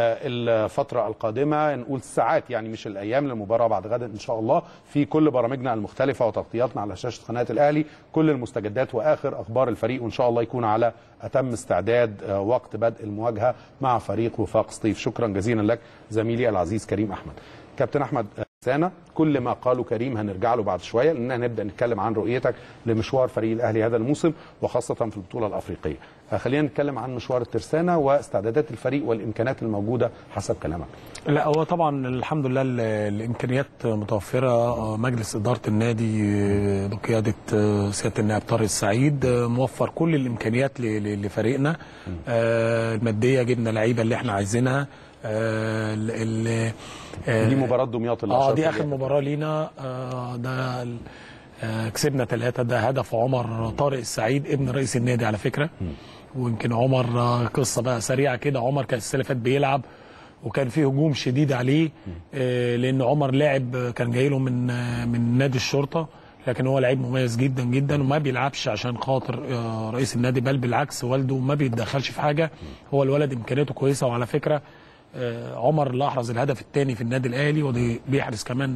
الفتره القادمه نقول ساعات يعني مش الايام للمباراه بعد غد ان شاء الله في كل برامجنا المختلفه وتغطياتنا على شاشه قناه الاهلي كل المستجدات واخر اخبار الفريق وان شاء الله يكون على اتم استعداد وقت بدء المواجهه مع فريق وفاق سطيف شكرا جزيلا لك زميلي العزيز كريم احمد كابتن احمد سانا كل ما قاله كريم هنرجع له بعد شويه لان هنبدا نتكلم عن رؤيتك لمشوار فريق الاهلي هذا الموسم وخاصه في البطوله الافريقيه خلينا نتكلم عن مشوار الترسانه واستعدادات الفريق والامكانيات الموجوده حسب كلامك لا هو طبعا الحمد لله الامكانيات متوفره مجلس اداره النادي بقياده سياده النائب طارق السعيد موفر كل الامكانيات لفريقنا الماديه جبنا اللعيبه اللي احنا عايزينها ال دي مباراه دمياط اللي اه دي اخر مباراه لينا آه ده آه كسبنا ثلاثه ده هدف عمر طارق السعيد ابن رئيس النادي على فكره ويمكن عمر آه قصه بقى سريعه كده عمر كان السنه اللي فاتت بيلعب وكان في هجوم شديد عليه آه لان عمر لاعب كان جاي له من آه من نادي الشرطه لكن هو لعيب مميز جدا جدا وما بيلعبش عشان خاطر آه رئيس النادي بل بالعكس والده ما بيتدخلش في حاجه هو الولد امكانياته كويسه وعلى فكره عمر اللي احرز الهدف الثاني في النادي الاهلي ودي بيحرز كمان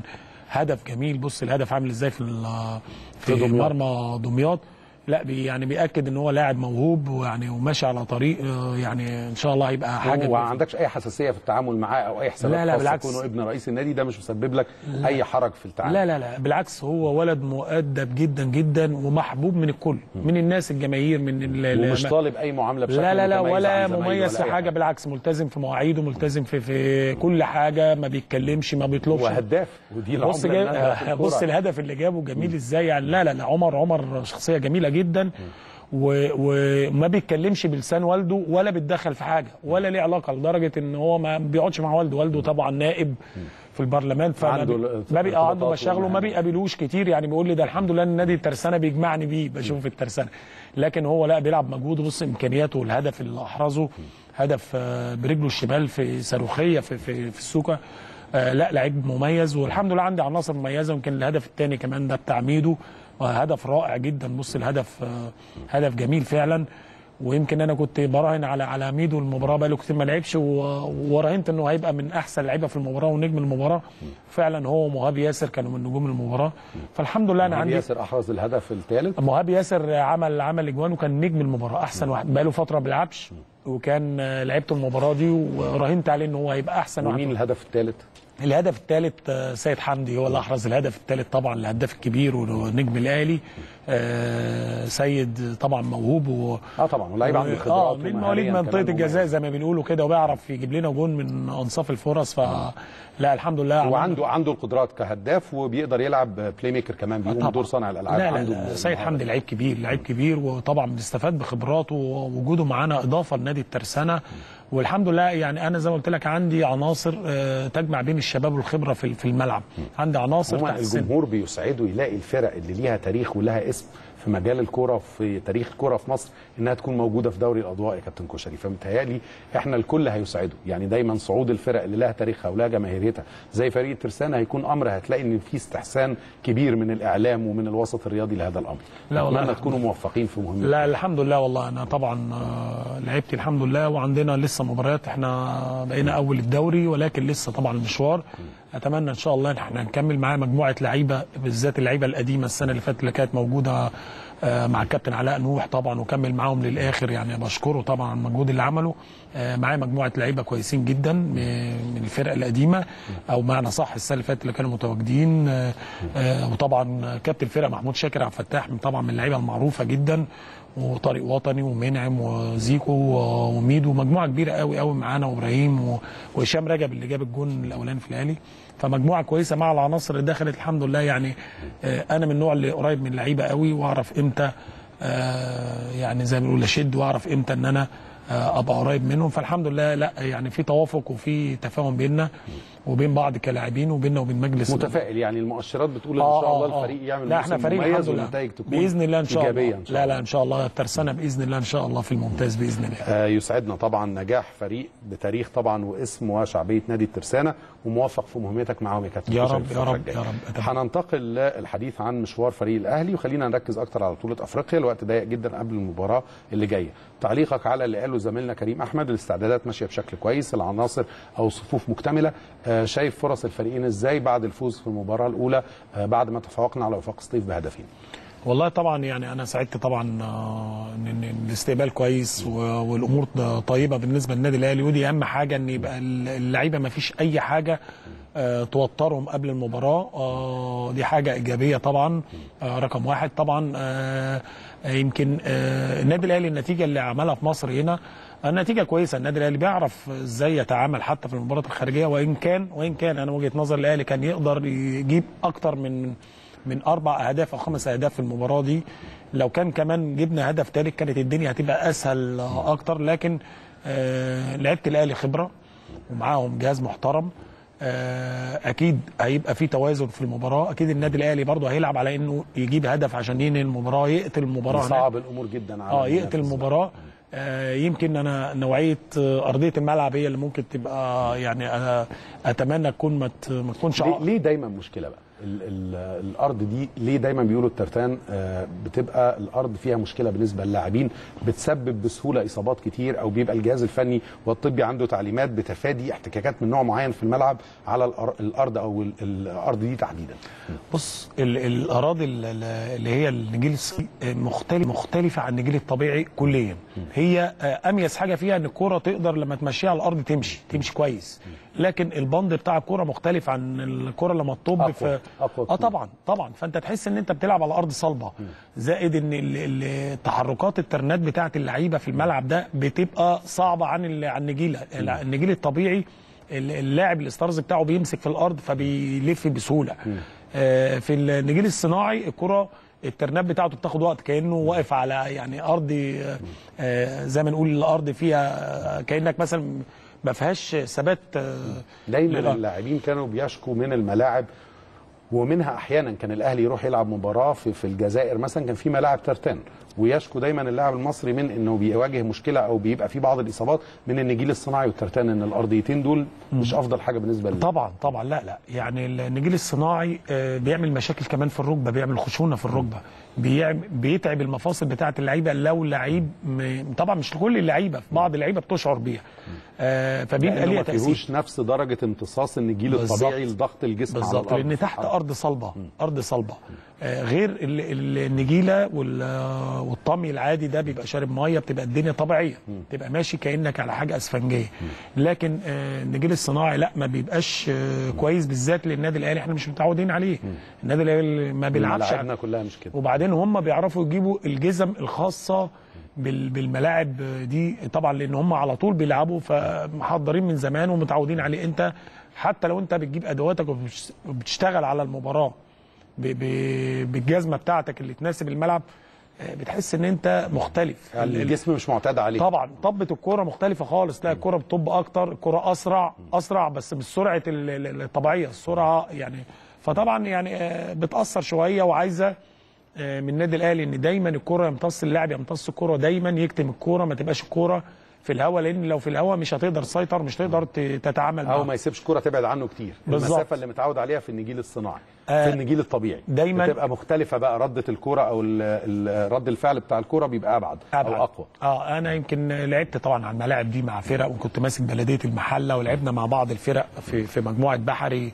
هدف جميل بص الهدف عامل ازاي في ال- في في دمياط. مرمى دمياط لا بي يعني بياكد ان هو لاعب موهوب ويعني وماشي على طريق آه، يعني ان شاء الله هيبقى حاجه وما عندكش اي حساسيه في التعامل معاه او اي حسابات لا، لا، خاصة بالعكس. كونه ابن رئيس النادي ده مش مسبب لك اي حرج في التعامل لا لا لا بالعكس هو ولد مؤدب جدا جدا ومحبوب من الكل من الناس الجماهير من ال- ال- ومش طالب اي معامله بشكل لا لا لا متميز ولا عن زمايله مميز في ولا أي حاجه بالعكس ملتزم في مواعيده ملتزم في في كل حاجه ما بيتكلمش ما بيطلبش وهداف ودي بص العملة جاي... النادرة في بص الكورة. الهدف اللي جابه جميل ازاي يعني لا لا لا عمر عمر شخصيه جميله جدا و- وما بيتكلمش بلسان والده ولا بيتدخل في حاجه ولا ليه علاقه لدرجه ان هو ما بيقعدش مع والده والده طبعا نائب في البرلمان فما عنده بي- ال- ما بي... آه، عنده ارتباطات مشاغله وما ومهام. بيقابلوش كتير يعني بيقول لي ده الحمد لله ان نادي الترسانه بيجمعني بيه بشوفه في الترسانه لكن هو لا بيلعب مجهوده بص امكانياته والهدف اللي احرزه هدف آه، برجله الشمال في صاروخيه في في, في السوكه آه لا لعيب مميز والحمد لله عندي عناصر مميزه يمكن الهدف الثاني كمان ده بتاع ميدو هدف رائع جدا بص الهدف آه هدف جميل فعلا ويمكن انا كنت براهن على على ميدو المباراه بقاله كتير ما لعبش و- وراهنت انه هيبقى من احسن لعيبه في المباراه ونجم المباراه فعلا هو ومهاب ياسر كانوا من نجوم المباراه فالحمد لله انا مهاب عندي ياسر احرز الهدف الثالث مهاب ياسر عمل عمل اجوان وكان نجم المباراه احسن واحد بقاله فتره ما بيلعبش وكان آه، لعبت المباراه دي وراهنت عليه ان هو هيبقى احسن واحد ومين الهدف الثالث الهدف الثالث آه، سيد حمدي هو اللي احرز الهدف الثالث طبعا الهداف الكبير ونجم الاهلي آه، سيد طبعا موهوب و اه طبعا ولاعيب عنده اه خبرات من ومهارياً مواليد منطقه كمان الجزاء مميز. زي ما بنقولوا كده وبيعرف يجيب لنا جون من انصاف الفرص فلا الحمد لله عملنا- وعنده عنده القدرات كهداف وبيقدر يلعب بلاي ميكر كمان بيقوم طبعاً. بدور صانع الالعاب لا لا, عنده لا سيد المهارة. حمدي لعيب كبير لعيب كبير وطبعا بنستفاد بخبراته ووجوده معانا اضافه لنادي الترسانه والحمد لله يعني انا زي ما قلت لك عندي عناصر آه، تجمع بين الشباب والخبره في في الملعب عندي عناصر عموما تحت السن الجمهور بيسعده يلاقي الفرق اللي ليها تاريخ ولها اسم في مجال الكوره في تاريخ الكوره في مصر انها تكون موجوده في دوري الاضواء يا كابتن كشري فمتهيألي احنا الكل هيسعده يعني دايما صعود الفرق اللي لها تاريخها ولها جماهيريتها زي فريق ترسانة هيكون امر هتلاقي ان في استحسان كبير من الاعلام ومن الوسط الرياضي لهذا الامر لا والله اتمنى الحمد تكونوا موفقين في مهمتكم لا الحمد لله والله انا طبعا آه، لعبت الحمد لله وعندنا لسه مباريات احنا بقينا اول الدوري ولكن لسه طبعا المشوار اتمنى ان شاء الله ان احنا نكمل معاه مجموعه لعيبه بالذات اللعيبه القديمه السنه اللي فاتت اللي كانت موجوده آه، مع الكابتن علاء نوح طبعا وكمل معاهم للاخر يعني بشكره طبعا على المجهود اللي عمله آه، معاه مجموعه لعيبه كويسين جدا م- من الفرق القديمه او معنى صح السنه اللي فاتت اللي كانوا متواجدين آه، آه، وطبعا كابتن الفرقه محمود شاكر عبد الفتاح من طبعا من اللعيبه المعروفه جدا وطارق وطني ومنعم وزيكو و- وميدو مجموعه كبيره قوي قوي معانا وابراهيم و- وهشام رجب اللي جاب الجون الاولاني في الاهلي فمجموعه كويسه مع العناصر اللي دخلت الحمد لله يعني آه، انا من النوع اللي قريب من اللعيبه قوي واعرف امتى آه، يعني زي ما بنقول اشد واعرف امتى ان انا آه، ابقى قريب منهم فالحمد لله لا يعني في توافق وفي تفاهم بيننا وبين بعض كلاعبين وبيننا وبين مجلس متفائل يعني المؤشرات بتقول ان شاء الله الفريق يعمل لا احنا موسم فريق مميز الحمد لله والنتائج تكون باذن الله ان شاء الله ايجابيه ان شاء لا الله لا ان شاء الله الترسانه باذن الله ان شاء الله في الممتاز باذن الله آه، يسعدنا طبعا نجاح فريق بتاريخ طبعا واسم وشعبيه نادي الترسانه وموفق في مهمتك معاهم يا كابتن يا كوشري رب، في يا الفترة رب، الجاية. يا رب. أتمنى. هننتقل للحديث عن مشوار فريق الاهلي وخلينا نركز اكتر على بطوله افريقيا الوقت ضيق جدا قبل المباراه اللي جايه تعليقك على اللي قاله زميلنا كريم احمد الاستعدادات ماشيه بشكل كويس العناصر او صفوف مكتمله آه، شايف فرص الفريقين ازاي بعد الفوز في المباراه الاولى آه، بعد ما تفوقنا على وفاق سطيف بهدفين والله طبعا يعني انا سعدت طبعا آه، ان إن الاستقبال كويس و- والامور طيبه بالنسبه للنادي الاهلي ودي اهم حاجه ان يبقى اللعيبه ما فيش اي حاجه آه، توترهم قبل المباراه آه، دي حاجه ايجابيه طبعا آه، رقم واحد طبعا آه، يمكن آه، النادي الاهلي النتيجه اللي عملها في مصر هنا النتيجه كويسه النادي الاهلي بيعرف ازاي يتعامل حتى في المباريات الخارجيه وان كان وان كان انا وجهه نظر الاهلي كان يقدر يجيب اكتر من من اربع اهداف او خمس اهداف في المباراه دي لو كان كمان جبنا هدف ثالث كانت الدنيا هتبقى اسهل آه، اكتر لكن آه لعيبه الاهلي خبره ومعاهم جهاز محترم آه، اكيد هيبقى في توازن في المباراه اكيد النادي الاهلي برضه هيلعب على انه يجيب هدف عشان ينهي المباراه يقتل المباراه هناك. صعب الامور جدا على اه يقتل المنافس. المباراه آه، يمكن انا نوعيه آه، ارضيه الملعب هي اللي ممكن تبقى يعني أنا اتمنى تكون ما ت- ما تكونش ليه, عائق. ليه دايما مشكله بقى ال ال الارض دي ليه دايما بيقولوا الترتان آه، بتبقى الارض فيها مشكله بالنسبه للاعبين بتسبب بسهوله اصابات كتير او بيبقى الجهاز الفني والطبي عنده تعليمات بتفادي احتكاكات من نوع معين في الملعب على الأر- الارض او ال- الارض دي تحديدا بص ال- الاراضي ال- ال- اللي هي النجيل الص- مختلف مختلفه عن النجيل الطبيعي كليا هي آه، اميز حاجه فيها ان الكوره تقدر لما تمشيها على الارض تمشي تمشي كويس لكن البند بتاع الكوره مختلف عن الكوره لما تطب أقوى- في أقوى اه كتير. طبعا طبعا فانت تحس ان انت بتلعب على ارض صلبه زائد ان ال- ال- تحركات الترنات بتاعه اللعيبه في الملعب ده بتبقى صعبه عن ال- عن النجيله النجيل الطبيعي ال- اللاعب الاسترز بتاعه بيمسك في الارض فبيلف بسهوله آه، في النجيل الصناعي الكره الترنات بتاعته بتاخد وقت كانه واقف على يعني ارض آه، آه، زي ما نقول الارض فيها آه، كانك مثلا ما فيهاش ثبات آه، دايما للأرض. اللاعبين كانوا بيشكوا من الملاعب ومنها احيانا كان الاهلي يروح يلعب مباراه في, في الجزائر مثلا كان في ملاعب ترتان ويشكو دايما اللاعب المصري من انه بيواجه مشكله او بيبقى في بعض الاصابات من النجيل الصناعي والترتان ان الارضيتين دول مش افضل حاجه بالنسبه لل طبعا طبعا لا لا يعني النجيل الصناعي آه، بيعمل مشاكل كمان في الركبه بيعمل خشونه في الركبه بيعمل بيتعب المفاصل بتاعه اللعيبه لو لعيب م- طبعا مش كل اللعيبه في بعض اللعيبه بتشعر بيها آه، فبيبقى لانه ليها ما تاثير فيهوش نفس درجه امتصاص النجيل بالظبط. الطبيعي لضغط الجسم على بالظبط الارض لان تحت ارض صلبه ارض صلبه آه، غير ال- ال- النجيله وال- آه، والطمي العادي ده بيبقى شارب ميه بتبقى الدنيا طبيعيه تبقى ماشي كانك على حاجه اسفنجيه لكن آه، النجيل الصناعي لا ما بيبقاش آه، كويس بالذات للنادي الاهلي احنا مش متعودين عليه النادي الاهلي ما بيلعبش على- ملاعبنا كلها مش كده وبعدين هم بيعرفوا يجيبوا الجزم الخاصه بال- بالملاعب دي طبعا لان هم على طول بيلعبوا فمحضرين من زمان ومتعودين عليه انت حتى لو انت بتجيب ادواتك وبتش- وبتشتغل على المباراه ب- ب- بالجزمه بتاعتك اللي تناسب الملعب آه، بتحس ان انت مختلف ال- ال- الجسم مش معتاد عليه طبعا طبة الكوره مختلفه خالص لا الكوره بتطب اكتر الكوره اسرع اسرع بس مش سرعه ال- ال- الطبيعيه السرعه يعني فطبعا يعني آه، بتاثر شويه وعايزه آه، من النادي الاهلي ان دايما الكوره يمتص اللاعب يمتص الكوره دايما يكتم الكوره ما تبقاش الكوره في الهواء لان لو في الهواء مش هتقدر تسيطر مش هتقدر ت- تتعامل او معاها ما يسيبش كرة تبعد عنه كتير بالظبط. المسافه اللي متعود عليها في النجيل الصناعي آه، في النجيل الطبيعي دايماً- بتبقى مختلفه بقى رده الكرة او ال- ال- رد الفعل بتاع الكرة بيبقى ابعد, أبعد. او اقوى اه انا يمكن لعبت طبعا على الملاعب دي مع فرق وكنت ماسك بلديه المحله ولعبنا مع بعض الفرق في في مجموعه بحري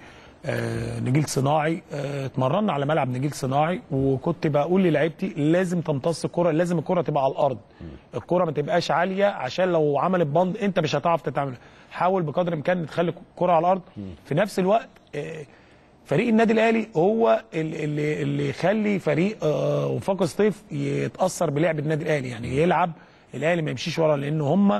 آه نجيل صناعي آه اتمرنا على ملعب نجيل صناعي وكنت بقول للعيبتي لازم تمتص الكره لازم الكره تبقى على الارض الكره ما تبقاش عاليه عشان لو عملت بند انت مش هتعرف تتعامل حاول بقدر الامكان تخلي الكره على الارض في نفس الوقت آه فريق النادي الاهلي هو اللي اللي, اللي يخلي فريق آه وفاق سطيف يتاثر بلعب النادي الاهلي يعني يلعب الاهلي ما يمشيش ورا لان هم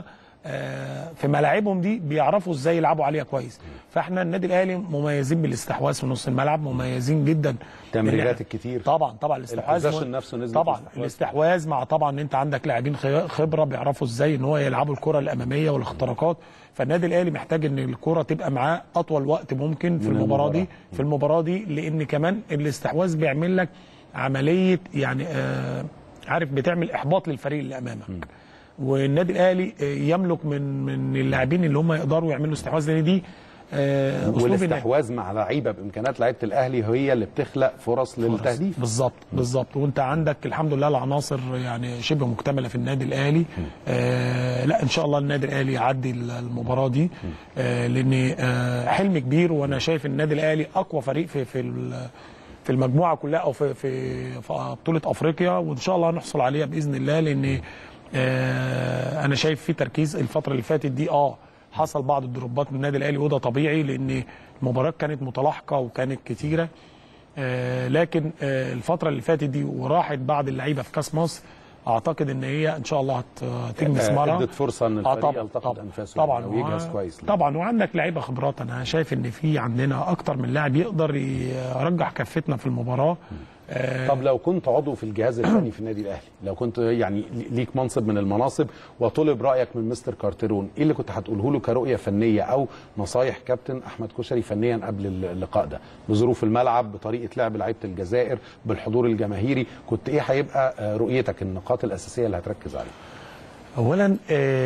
آه في ملاعبهم دي بيعرفوا ازاي يلعبوا عليها كويس فاحنا النادي الاهلي مميزين بالاستحواذ في نص الملعب مميزين جدا التمريرات الكتير طبعا طبعا الاستحواذ البوزيشن نفسه نزل طبعا في الاستحواذ. الاستحواذ مع طبعا ان انت عندك لاعبين خي- خبره بيعرفوا ازاي ان هو يلعبوا الكره الاماميه والاختراقات فالنادي الاهلي محتاج ان الكره تبقى معاه اطول وقت ممكن في من المباراه دي المباراة. في المباراه دي لان كمان الاستحواذ بيعمل لك عمليه يعني آه عارف بتعمل احباط للفريق اللي امامك والنادي الاهلي آه، يملك من من اللاعبين اللي هم يقدروا يعملوا استحواذ لان دي آه، اسلوب النادي. والاستحواذ مع لعيبه بامكانيات لعيبه الاهلي هي اللي بتخلق فرص للتهديف بالظبط بالظبط وانت عندك الحمد لله العناصر يعني شبه مكتمله في النادي الاهلي آه لا ان شاء الله النادي الاهلي يعدي المباراه دي آه لان آه حلم كبير وانا شايف النادي الاهلي اقوى فريق في في ال- في المجموعه كلها او في في, في بطوله افريقيا وان شاء الله هنحصل عليها باذن الله لان آه انا شايف في تركيز الفتره اللي فاتت دي اه حصل بعض الدروبات من النادي الاهلي وده طبيعي لان المباريات كانت متلاحقه وكانت كتيره آه، لكن آه، الفتره اللي فاتت دي وراحت بعض اللعيبه في كاس مصر اعتقد ان هي ان شاء الله هت- هتجني آه، ثمارها ادت فرصه ان آه، الفريق طبعا يلتقط طبعا انفاسه طبعا يعني ويجهز وع- كويس ليه. طبعا وعندك لعيبه خبرات انا شايف ان في عندنا اكتر من لاعب يقدر يرجح كفتنا في المباراه آه، طب لو كنت عضو في الجهاز الفني في النادي الاهلي لو كنت يعني ليك منصب من المناصب وطلب رايك من مستر كارتيرون ايه اللي كنت هتقوله له كرؤيه فنيه او نصايح كابتن احمد كشري فنيا قبل اللقاء ده بظروف الملعب بطريقه لعب لعيبه الجزائر بالحضور الجماهيري كنت ايه هيبقى آه، رؤيتك النقاط الاساسيه اللي هتركز عليها اولا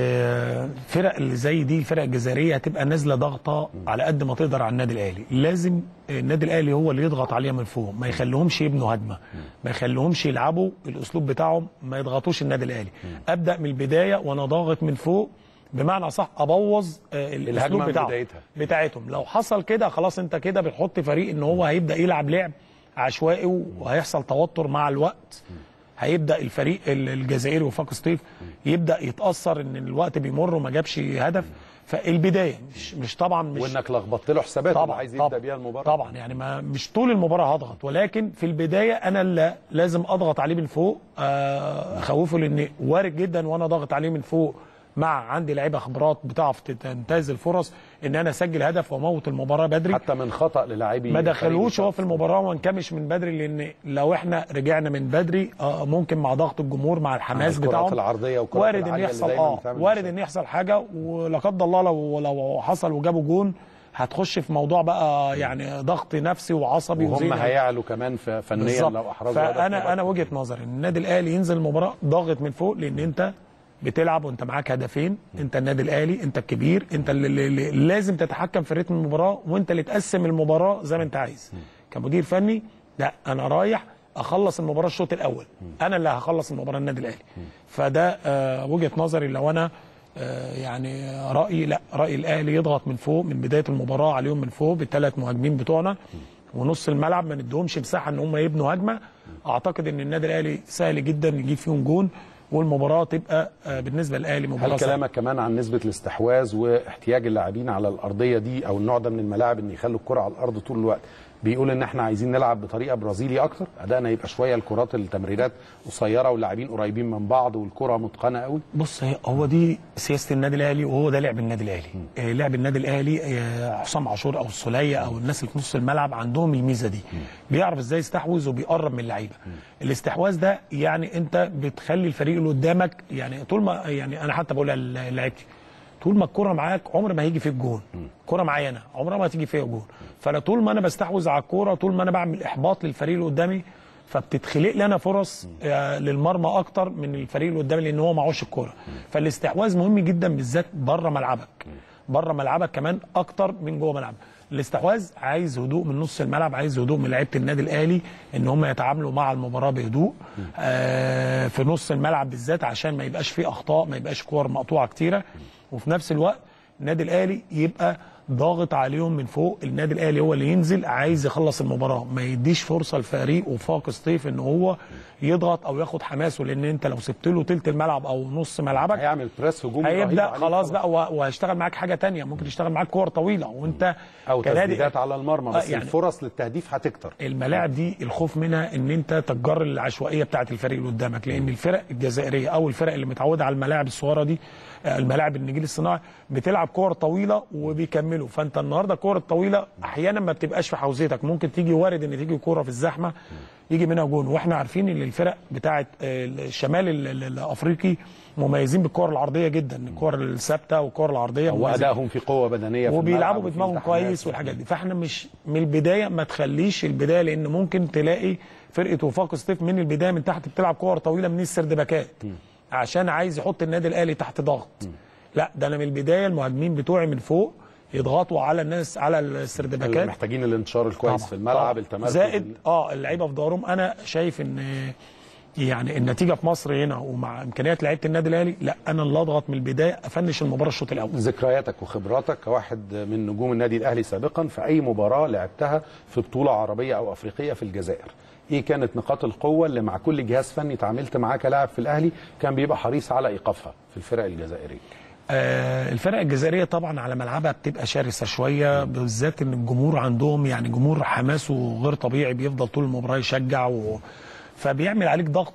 آه، الفرق اللي زي دي الفرق الجزائريه هتبقى نازله ضغطه على قد ما تقدر على النادي الاهلي لازم النادي الاهلي هو اللي يضغط عليها من فوق ما يخليهمش يبنوا هجمه ما يخليهمش يلعبوا الاسلوب بتاعهم ما يضغطوش النادي الاهلي ابدا من البدايه وانا ضاغط من فوق بمعنى صح ابوظ آه، الاسلوب الهجمة من بتاعهم بدايتها. بتاعتهم لو حصل كده خلاص انت كده بتحط فريق ان هو هيبدا يلعب لعب عشوائي وهيحصل توتر مع الوقت هيبدا الفريق ال- الجزائري وفاق سطيف يبدا يتاثر ان الوقت بيمر وما جابش هدف فالبدايه مش مش طبعا مش وانك لخبطت له حساباته اللي طبعا عايز طبعا يبدا بيها المباراه طبعا يعني ما مش طول المباراه هضغط ولكن في البدايه انا اللي لازم اضغط عليه من فوق آه، اخوفه لان وارد جدا وانا ضاغط عليه من فوق مع عندي لعيبه خبرات بتعرف تنتهز الفرص ان انا اسجل هدف واموت المباراه بدري حتى من خطا للاعبي ما فريق دخلوش هو الشرق. في المباراه وما نكمش من بدري لان لو احنا رجعنا من بدري آه ممكن مع ضغط الجمهور مع الحماس الكرات بتاعهم العرضية والكرات وارد ان العالية اللي يحصل دايماً اه بتعمل وارد مشاكل. ان يحصل حاجه ولا قدر الله لو لو حصل وجابوا جون هتخش في موضوع بقى يعني ضغط نفسي وعصبي وهم وزي هيعلوا كمان ف- فنيا بالظبط. لو احرزوا هدف فانا مباراة. انا وجهه نظري ان النادي الاهلي ينزل المباراه ضاغط من فوق لان انت بتلعب وانت معاك هدفين انت النادي الاهلي انت الكبير انت اللي, اللي اللي لازم تتحكم في رتم المباراه وانت اللي تقسم المباراه زي ما انت عايز كمدير فني لا انا رايح اخلص المباراه الشوط الاول انا اللي هخلص المباراه النادي الاهلي فده آه وجهه نظري لو انا آه يعني رايي لا راي الاهلي يضغط من فوق من بدايه المباراه عليهم من فوق بالثلاث مهاجمين بتوعنا ونص الملعب ما ندهمش مساحه ان هم يبنوا هجمه اعتقد ان النادي الاهلي سهل جدا يجيب فيهم جون والمباراه تبقى آه، بالنسبه للاهلي مباراه هل سهلة. كلامك كمان عن نسبة الاستحواذ واحتياج اللاعبين على الأرضية دي أو النوع ده من الملاعب إن يخلوا الكرة على الأرض طول الوقت بيقول إن إحنا عايزين نلعب بطريقة برازيلي أكتر أدائنا يبقى شوية الكرات التمريرات قصيرة واللاعبين قريبين من بعض والكرة متقنة قوي بص هي هو دي سياسه النادي الاهلي وهو ده لعب النادي الاهلي آه، لعب النادي الاهلي آه، حسام عاشور او السوليه او الناس اللي في نص الملعب عندهم الميزه دي بيعرف ازاي يستحوذ وبيقرب من اللعيبه الاستحواذ ده يعني انت بتخلي الفريق اللي قدامك يعني طول ما يعني انا حتى بقولها للعيبتي طول ما الكرة معاك عمر ما هيجي فيك جون كرة معايا انا عمرها ما هتيجي فيها جون فلا طول ما انا بستحوذ على الكرة طول ما انا بعمل احباط للفريق اللي قدامي فبتتخلق لي انا فرص آه، للمرمى اكتر من الفريق اللي قدامي لان هو معهوش الكرة فالاستحواذ مهم جدا بالذات بره ملعبك بره ملعبك كمان اكتر من جوه ملعبك الاستحواذ عايز هدوء من نص الملعب عايز هدوء من لعيبه النادي الاهلي ان هم يتعاملوا مع المباراه بهدوء آه في نص الملعب بالذات عشان ما يبقاش فيه اخطاء ما يبقاش كور مقطوعه كتيره وفي نفس الوقت النادي الاهلي يبقى ضاغط عليهم من فوق النادي الاهلي هو اللي ينزل عايز يخلص المباراه ما يديش فرصه لفريق وفاق سطيف ان هو يضغط او ياخد حماسه لان انت لو سبت له تلت الملعب او نص ملعبك هيعمل بريس هجومي رهيب هيبدا عليك خلاص طبعاً. بقى وه- وهيشتغل معاك حاجه تانية ممكن يشتغل معاك كور طويله وانت أو كنادي- تسديدات على المرمى آه، بس يعني الفرص للتهديف هتكتر الملاعب دي الخوف منها ان انت تتجر العشوائيه بتاعه الفريق اللي قدامك لان الفرق الجزائريه او الفرق اللي متعوده على الملاعب الصغيره دي آه، الملاعب النجيل الصناعي بتلعب كور طويله وبيكملوا فانت النهارده الكور الطويله احيانا ما بتبقاش في حوزتك ممكن تيجي وارد ان تيجي كوره في الزحمه يجي منها جون واحنا عارفين ان الفرق بتاعه آه، الشمال ال- ال- الافريقي مميزين بالكور العرضيه جدا الكور الثابته والكور العرضيه مميزين. وأدائهم في قوة بدنية في وبيلعبوا الملعب وفي بدماغهم التحامات. كويس والحاجات دي فاحنا مش من البدايه ما تخليش البدايه لان ممكن تلاقي فرقه وفاق سطيف من البدايه من تحت بتلعب كور طويله من السردباكات عشان عايز يحط النادي الاهلي تحت ضغط لا ده انا من البدايه المهاجمين بتوعي من فوق يضغطوا على الناس على السردباكات محتاجين الانتشار الكويس طبعاً، في الملعب طبعاً. التمركز زائد اه اللعيبه في ظهرهم انا شايف ان يعني النتيجه في مصر هنا ومع امكانيات لعيبه النادي الاهلي لا انا اللي اضغط من البدايه افنش المباراه الشوط الاول ذكرياتك وخبراتك كواحد من نجوم النادي الاهلي سابقا في اي مباراه لعبتها في بطوله عربيه او افريقيه في الجزائر ايه كانت نقاط القوه اللي مع كل جهاز فني تعاملت معاه كلاعب في الاهلي كان بيبقى حريص على ايقافها في الفرق الجزائريه آه، الفرق الجزائريه طبعا على ملعبها بتبقى شرسه شويه بالذات ان الجمهور عندهم يعني جمهور حماسه غير طبيعي بيفضل طول المباراه يشجع و... فبيعمل عليك ضغط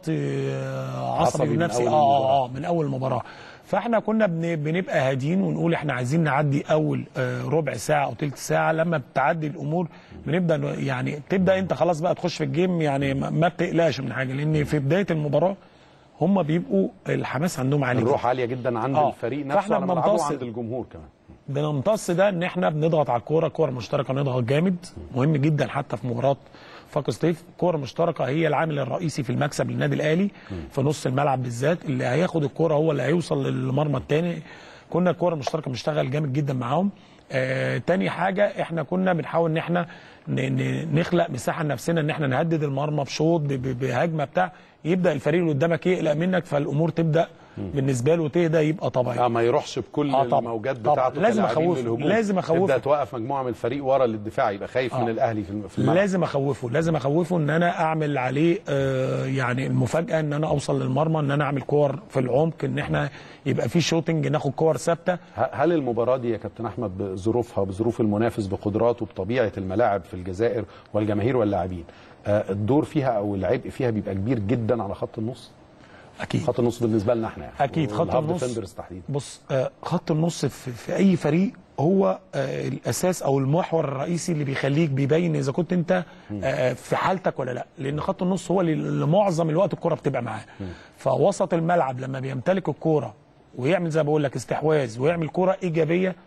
آه، عصبي عصبي من ونفسي أول اه المباراة. اه آه، من اول المباراه فاحنا كنا بن... بنبقى هاديين ونقول احنا عايزين نعدي اول آه، ربع ساعه او ثلث ساعه لما بتعدي الامور بنبدا ن- يعني تبدا انت خلاص بقى تخش في الجيم يعني ما ما بتقلقش من حاجه لان في بدايه المباراه هم بيبقوا الحماس عندهم عالي جدا. الروح عاليه جدا عند آه. الفريق فإحنا نفسه على ملعبه بننتصر. وعند الجمهور كمان بنمتص ده ان احنا بنضغط على الكوره كوره مشتركه نضغط جامد مهم جدا حتى في مباراه فاك ستيف كوره مشتركه هي العامل الرئيسي في المكسب للنادي الاهلي في نص الملعب بالذات اللي هياخد الكوره هو اللي هيوصل للمرمى الثاني كنا الكوره المشتركه بنشتغل جامد جدا معاهم آه تاني حاجه احنا كنا بنحاول ان احنا ن- ن- نخلق مساحه لنفسنا ان احنا نهدد المرمى بشوط ب- ب- بهجمه بتاع يبدا الفريق اللي قدامك يقلق منك فالامور تبدا بالنسبه له تهدى يبقى طبيعي اه ما يروحش بكل آه طبعا. الموجات طبعا. بتاعته لازم كلاعبين أخوفه. للهجوم. لازم أخوفه. تبدا توقف مجموعه من الفريق ورا للدفاع يبقى خايف من الاهلي في الم- في الملعب لازم اخوفه لازم اخوفه ان انا اعمل عليه آه يعني المفاجاه ان انا اوصل للمرمى ان انا اعمل كور في العمق ان احنا يبقى في شوتنج ناخد كور ثابته ه- هل المباراة دي يا كابتن أحمد بظروفها بظروف المنافس بقدراته بطبيعة الملاعب في الجزائر والجماهير واللاعبين آه، الدور فيها أو العبء فيها بيبقى كبير جدا على خط النص اكيد خط النص بالنسبة لنا احنا يعني اكيد خط والهاف النص ديفندرز تحديدا بص آه، خط النص في, في اي فريق هو آه، الاساس او المحور الرئيسي اللي بيخليك بيبين اذا كنت انت آه، في حالتك ولا لا لان خط النص هو اللي اللي معظم الوقت الكره بتبقى معاه فوسط الملعب لما بيمتلك الكوره ويعمل زي ما بقول لك استحواذ ويعمل كوره ايجابيه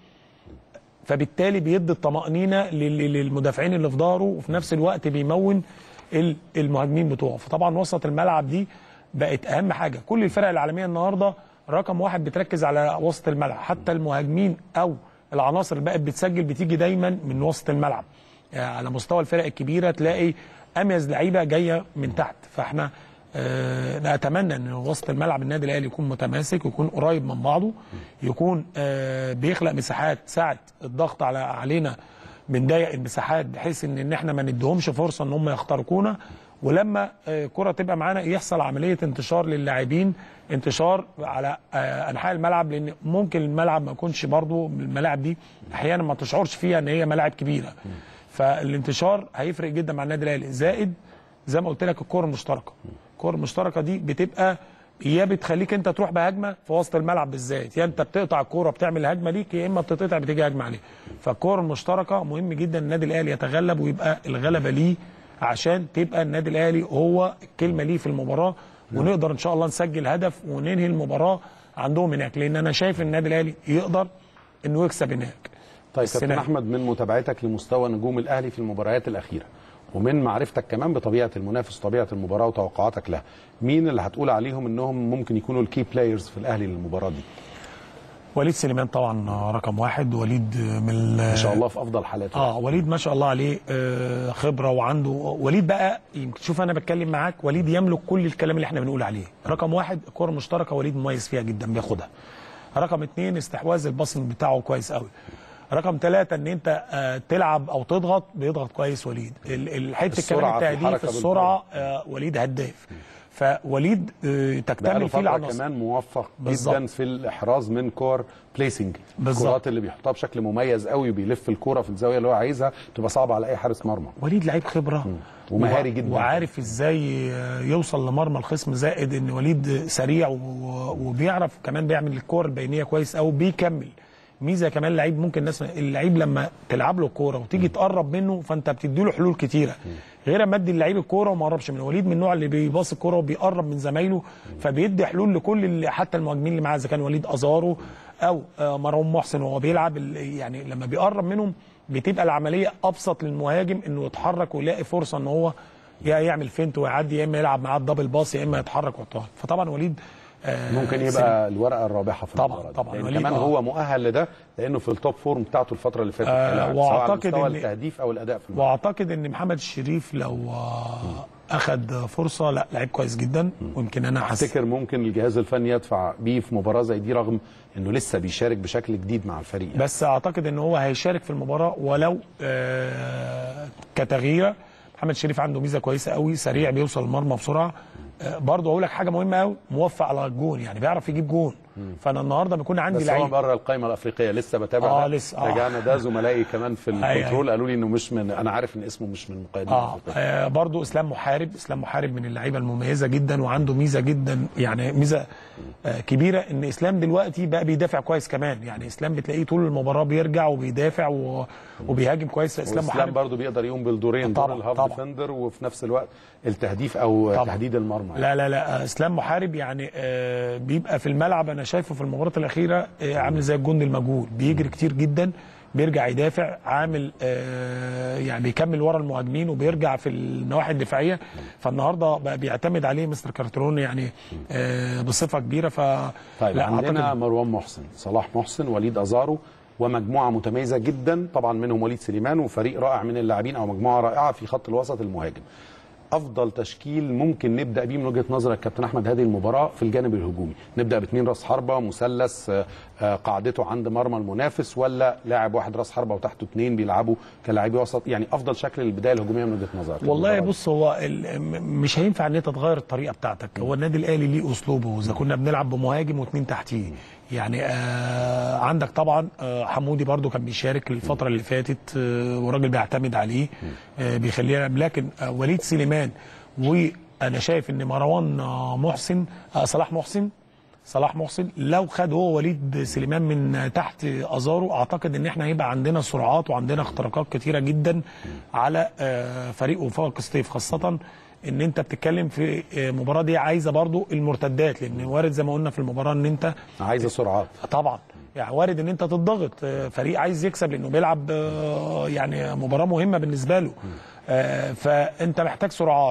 فبالتالي بيدي الطمأنينة لل- للمدافعين اللي في ظهره وفي نفس الوقت بيمون ال- المهاجمين بتوعه فطبعا وسط الملعب دي بقت أهم حاجة كل الفرق العالمية النهاردة رقم واحد بتركز على وسط الملعب حتى المهاجمين أو العناصر اللي بقت بتسجل بتيجي دايما من وسط الملعب يعني على مستوى الفرق الكبيرة تلاقي أميز لعيبة جاية من تحت فاحنا آه، نتمنى ان وسط الملعب النادي الاهلي يكون متماسك ويكون قريب من بعضه يكون آه، بيخلق مساحات ساعه الضغط على علينا بنضيق المساحات بحيث ان ان احنا ما نديهمش فرصه ان هم يخترقونا ولما آه، كرة تبقى معانا يحصل عمليه انتشار للاعبين انتشار على آه، انحاء الملعب لان ممكن الملعب ما يكونش برضو الملاعب دي احيانا ما تشعرش فيها ان هي ملاعب كبيره فالانتشار هيفرق جدا مع النادي الاهلي زائد زي ما قلت لك الكره المشتركه الكره المشتركه دي بتبقى يا بتخليك انت تروح بهجمه في وسط الملعب بالذات يا انت بتقطع الكوره بتعمل هجمه ليك يا اما بتتقطع بتيجي هجمه عليك فالكوره المشتركه مهم جدا النادي الاهلي يتغلب ويبقى الغلبه ليه عشان تبقى النادي الاهلي هو الكلمه ليه في المباراه ونقدر ان شاء الله نسجل هدف وننهي المباراه عندهم هناك لان انا شايف النادي الاهلي يقدر انه يكسب هناك طيب السنة كابتن دي. احمد من متابعتك لمستوى نجوم الاهلي في المباريات الاخيره ومن معرفتك كمان بطبيعه المنافس وطبيعه المباراه وتوقعاتك لها مين اللي هتقول عليهم انهم ممكن يكونوا الكي بلايرز في الاهلي للمباراه دي وليد سليمان طبعا رقم واحد وليد من ال- ما شاء الله في افضل حالاته اه وليد ما شاء الله عليه آه، خبره وعنده وليد بقى يمكن شوف انا بتكلم معاك وليد يملك كل الكلام اللي احنا بنقول عليه رقم واحد الكره المشتركه وليد مميز فيها جدا بياخدها رقم اتنين استحواذ الباصنج بتاعه كويس قوي رقم ثلاثة ان انت آه، تلعب او تضغط بيضغط كويس وليد ال- الحته السرعة كمان في التهديف الحركة السرعه آه، وليد هداف فوليد آه، بقاله تكتمل فيه فتره العناصر كمان موفق بالظبط. جدا في الاحراز من كور بليسنج بالظبط. الكرات اللي بيحطها بشكل مميز قوي وبيلف الكوره في الزاويه اللي هو عايزها تبقى صعبه على اي حارس مرمى وليد لعيب خبره ومهاري و- جدا. وعارف ازاي يوصل لمرمى الخصم زائد ان وليد سريع و- وبيعرف كمان بيعمل الكور البينيه كويس قوي بيكمل ميزه كمان لعيب ممكن الناس اللعيب لما تلعب له الكوره وتيجي تقرب منه فانت بتدي له حلول كتيره غير اما ادي اللعيب الكوره وما قربش منه وليد من النوع اللي بيباص الكوره وبيقرب من زمايله فبيدي حلول لكل اللي حتى المهاجمين اللي معاه اذا كان وليد ازارو او آه، مروان محسن وهو بيلعب ال- يعني لما بيقرب منهم بتبقى العمليه ابسط للمهاجم انه يتحرك ويلاقي فرصه ان هو يا يعمل فينت ويعدي يا اما يلعب معاه الدبل باص يا اما يتحرك ويحطها فطبعا وليد آه، ممكن يبقى الورقه الرابحه في طبعاً، المباراه دي. طبعاً. لأن وليد كمان آه. هو مؤهل لده لانه في التوب فورم بتاعته الفتره اللي فاتت آه، كلاعب، سواء على وأعتقد مستوى إن- التهديف او الاداء في الملعب واعتقد ان محمد الشريف لو آه، اخد فرصه لا لعيب كويس جدا ويمكن انا حاسس تفتكر ممكن الجهاز الفني يدفع بيه في مباراه زي دي رغم انه لسه بيشارك بشكل جديد مع الفريق يعني. بس اعتقد ان هو هيشارك في المباراه ولو آه كتغيير محمد شريف عنده ميزه كويسه قوي سريع بيوصل المرمى بسرعه آه برضه اقول لك حاجه مهمه قوي موفق على الجون يعني بيعرف يجيب جون فانا النهارده بيكون عندي بس هو لعيب بره القائمه الافريقيه لسه بتابع آه، ده. لسه، آه. رجعنا ده زملائي كمان في أيوة. الكنترول قالوا لي انه مش من انا عارف ان اسمه مش من مقيدين اه, الافريقيه آه برضو اسلام محارب اسلام محارب من اللعيبه المميزه جدا وعنده ميزه جدا يعني ميزه آه كبيره ان اسلام دلوقتي بقى بيدافع كويس كمان يعني اسلام بتلاقيه طول المباراه بيرجع وبيدافع و... وبيهاجم كويس اسلام واسلام محارب برضه بيقدر يقوم بالدورين دور طبعاً، الهاف طبعاً. ديفندر وفي نفس الوقت التهديف او طبعاً. تهديد المرمى معاك لا لا لا اسلام محارب يعني آه، بيبقى في الملعب انا شايفه في المباراه الاخيره آه، عامل زي الجندي المجهول بيجري كتير جدا بيرجع يدافع عامل آه، يعني بيكمل ورا المهاجمين وبيرجع في النواحي الدفاعيه فالنهارده بقى بيعتمد عليه مستر كارترون يعني آه، بصفه كبيره ف طيب لا، عندنا أعتقد- مروان محسن صلاح محسن وليد ازارو ومجموعه متميزه جدا طبعا منهم وليد سليمان وفريق رائع من اللاعبين او مجموعه رائعه في خط الوسط المهاجم افضل تشكيل ممكن نبدا بيه من وجهه نظرك كابتن احمد هذه المباراه في الجانب الهجومي نبدا باثنين راس حربه مثلث آه، آه، قاعدته عند مرمى المنافس ولا لاعب واحد راس حربه وتحته اثنين بيلعبوا كلاعبي وسط يعني افضل شكل للبدايه الهجوميه من وجهه نظرك والله المباراة دي. بص هو ال- م- مش هينفع ان انت تغير الطريقه بتاعتك هو النادي الاهلي ليه اسلوبه اذا كنا بنلعب بمهاجم واثنين تحتيه يعني آه عندك طبعا آه حمودي برضو كان بيشارك الفتره اللي فاتت آه وراجل بيعتمد عليه آه بيخليه يلعب لكن آه وليد سليمان وانا شايف ان مروان آه محسن آه صلاح محسن صلاح محسن لو خد هو وليد سليمان من تحت ازارو اعتقد ان احنا هيبقى عندنا سرعات وعندنا اختراقات كتيره جدا على آه، فريق وفاق ستيف خاصه ان انت بتتكلم في آه، مباراه دي عايزه برضو المرتدات لان وارد زي ما قلنا في المباراه ان انت عايزه سرعات طبعا يعني وارد ان انت تضغط آه، فريق عايز يكسب لانه بيلعب آه، يعني مباراه مهمه بالنسبه له آه، فانت محتاج سرعات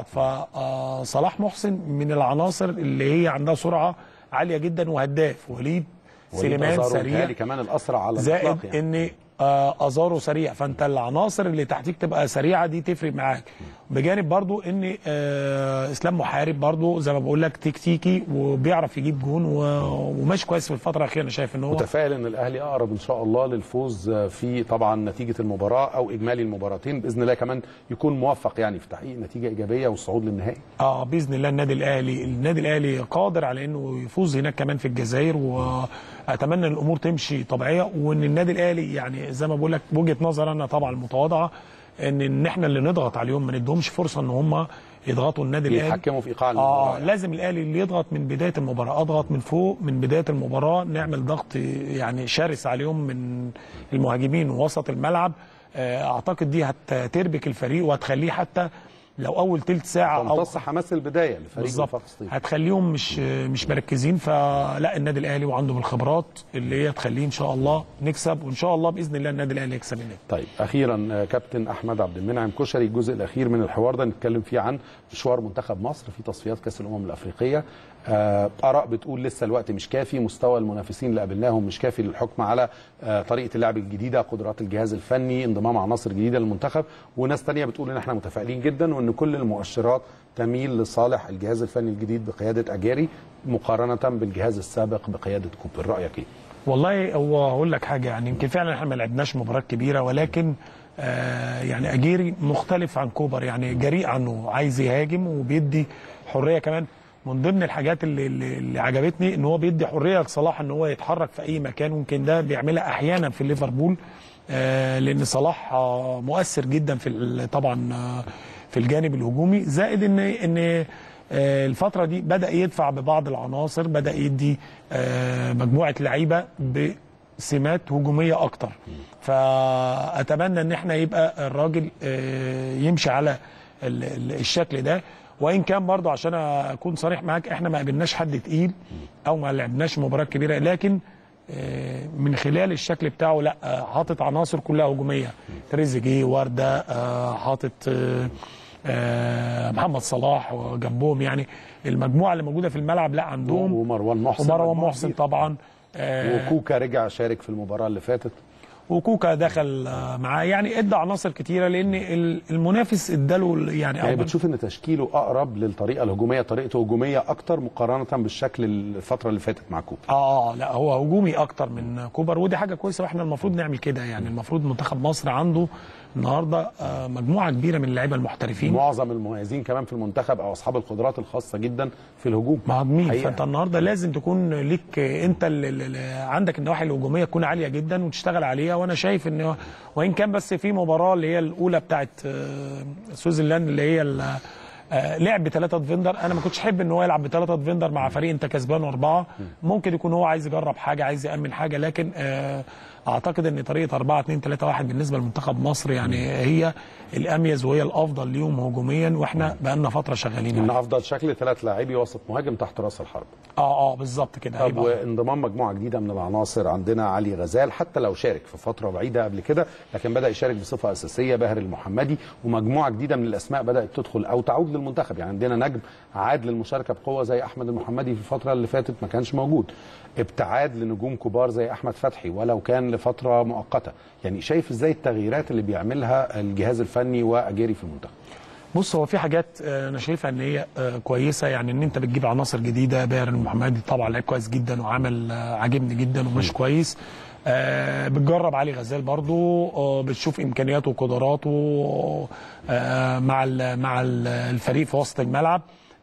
فصلاح محسن من العناصر اللي هي عندها سرعه عاليه جدا وهداف وليد وليد سليمان أزارو سريع متهيألي كمان الاسرع على زائد الإطلاق يعني. ان آه، ازارو سريع فانت العناصر اللي تحتيك تبقى سريعه دي تفرق معاك بجانب برضو ان آه، اسلام محارب برضو زي ما بقول لك تكتيكي وبيعرف يجيب جون و- وماشي كويس في الفتره الاخيره انا شايف ان هو متفائل ان الاهلي اقرب ان شاء الله للفوز في طبعا نتيجه المباراه او اجمالي المباراتين باذن الله كمان يكون موفق يعني في تحقيق نتيجه ايجابيه والصعود للنهائي اه باذن الله النادي الاهلي النادي الاهلي قادر على انه يفوز هناك كمان في الجزائر واتمنى ان الامور تمشي طبيعيه وان النادي الاهلي يعني زي ما بقول لك وجهه نظر انا طبعا المتواضعه ان ان احنا اللي نضغط عليهم ما ندهمش فرصه ان هم يضغطوا النادي الاهلي يتحكموا في ايقاع المباراه اه يعني. لازم الاهلي اللي يضغط من بدايه المباراه اضغط من فوق من بدايه المباراه نعمل ضغط يعني شرس عليهم من المهاجمين ووسط الملعب آه، اعتقد دي هتربك الفريق وهتخليه حتى لو اول تلت ساعه او تمتص حماس البدايه لفريق بالظبط وفاق سطيف هتخليهم مش مش مركزين فلا النادي الاهلي وعندهم الخبرات اللي هي تخليه ان شاء الله نكسب وان شاء الله باذن الله النادي الاهلي يكسب النادي طيب اخيرا آه، كابتن احمد عبد المنعم كشري الجزء الاخير من الحوار ده نتكلم فيه عن مشوار منتخب مصر في تصفيات كاس الامم الافريقيه آه، اراء بتقول لسه الوقت مش كافي مستوى المنافسين اللي قابلناهم مش كافي للحكم على آه، طريقه اللعب الجديده قدرات الجهاز الفني انضمام عناصر جديده للمنتخب وناس تانية بتقول ان احنا متفائلين جدا وان كل المؤشرات تميل لصالح الجهاز الفني الجديد بقياده اجاري مقارنه بالجهاز السابق بقياده كوبر رايك ايه والله هو هقول لك حاجه يعني يمكن فعلا احنا ما لعبناش مباراه كبيره ولكن آه يعني اجيري مختلف عن كوبر يعني جريء عنه عايز يهاجم وبيدي حريه كمان من ضمن الحاجات اللي, اللي, اللي عجبتني ان هو بيدي حريه لصلاح ان هو يتحرك في اي مكان ممكن ده بيعملها احيانا في ليفربول آه لان صلاح آه مؤثر جدا في ال- طبعا آه في الجانب الهجومي زائد ان ان آه، الفترة دي بدأ يدفع ببعض العناصر بدأ يدي آه، مجموعة لعيبة بسمات هجومية أكتر فأتمنى إن احنا يبقى الراجل آه، يمشي على ال- ال- الشكل ده وإن كان برضه عشان أكون صريح معاك احنا ما قابلناش حد تقيل أو ما لعبناش مباراة كبيرة لكن آه، من خلال الشكل بتاعه لا آه، حاطط عناصر كلها هجوميه تريزيجيه ورده آه، حاطط آه، آه، محمد صلاح وجنبهم يعني المجموعه اللي موجوده في الملعب لا عندهم ومروان محسن ومروان مجموعة محسن كبيرة. طبعا آه، وكوكا رجع شارك في المباراه اللي فاتت وكوكا دخل آه، معاه يعني ادى عناصر كتيره لان ال- المنافس اداله يعني يعني أو بتشوف ان تشكيله اقرب للطريقه الهجوميه طريقته هجوميه اكتر مقارنه بالشكل الفتره اللي فاتت مع كوبا اه لا هو هجومي اكتر من كوبر ودي حاجه كويسه واحنا المفروض نعمل كده يعني المفروض منتخب مصر عنده النهارده آه، مجموعه كبيره من اللعيبه المحترفين معظم المميزين كمان في المنتخب او اصحاب القدرات الخاصه جدا في الهجوم مهاجمين حقيقة. فانت النهارده لازم تكون ليك انت اللي اللي عندك النواحي الهجوميه تكون عاليه جدا وتشتغل عليها وانا شايف ان وان كان بس في مباراه اللي هي الاولى بتاعت آه، سويسرلاند اللي هي ال- آه، لعب بثلاثه ديفندر انا ما كنتش احب ان هو يلعب بثلاثه ديفندر مع فريق انت كسبان اربعه ممكن يكون هو عايز يجرب حاجه عايز يامن حاجه لكن آه، اعتقد ان طريقه 4 2 3 1 بالنسبه لمنتخب مصر يعني هي الاميز وهي الافضل ليهم هجوميا واحنا بقالنا فتره شغالين ان عليها. افضل شكل ثلاث لاعبي وسط مهاجم تحت راس الحرب اه اه بالظبط كده طب هيبقى وانضمام مجموعه جديده من العناصر عندنا علي غزال حتى لو شارك في فتره بعيده قبل كده لكن بدا يشارك بصفه اساسيه باهر المحمدي ومجموعه جديده من الاسماء بدات تدخل او تعود للمنتخب يعني عندنا نجم عاد للمشاركه بقوه زي احمد المحمدي في الفتره اللي فاتت ما كانش موجود ابتعاد لنجوم كبار زي احمد فتحي ولو كان لفتره مؤقته يعني شايف ازاي التغييرات اللي بيعملها الجهاز الفني واجيري في المنتخب بص هو في حاجات آه، انا شايفها ان هي آه، كويسه يعني ان انت بتجيب عناصر جديده باهر المحمدي طبعا لعيب كويس جدا وعمل آه، عاجبني جدا ومش كويس آه، بتجرب علي غزال برضو آه، بتشوف امكانياته وقدراته آه، مع ال- مع ال- الفريق في وسط الملعب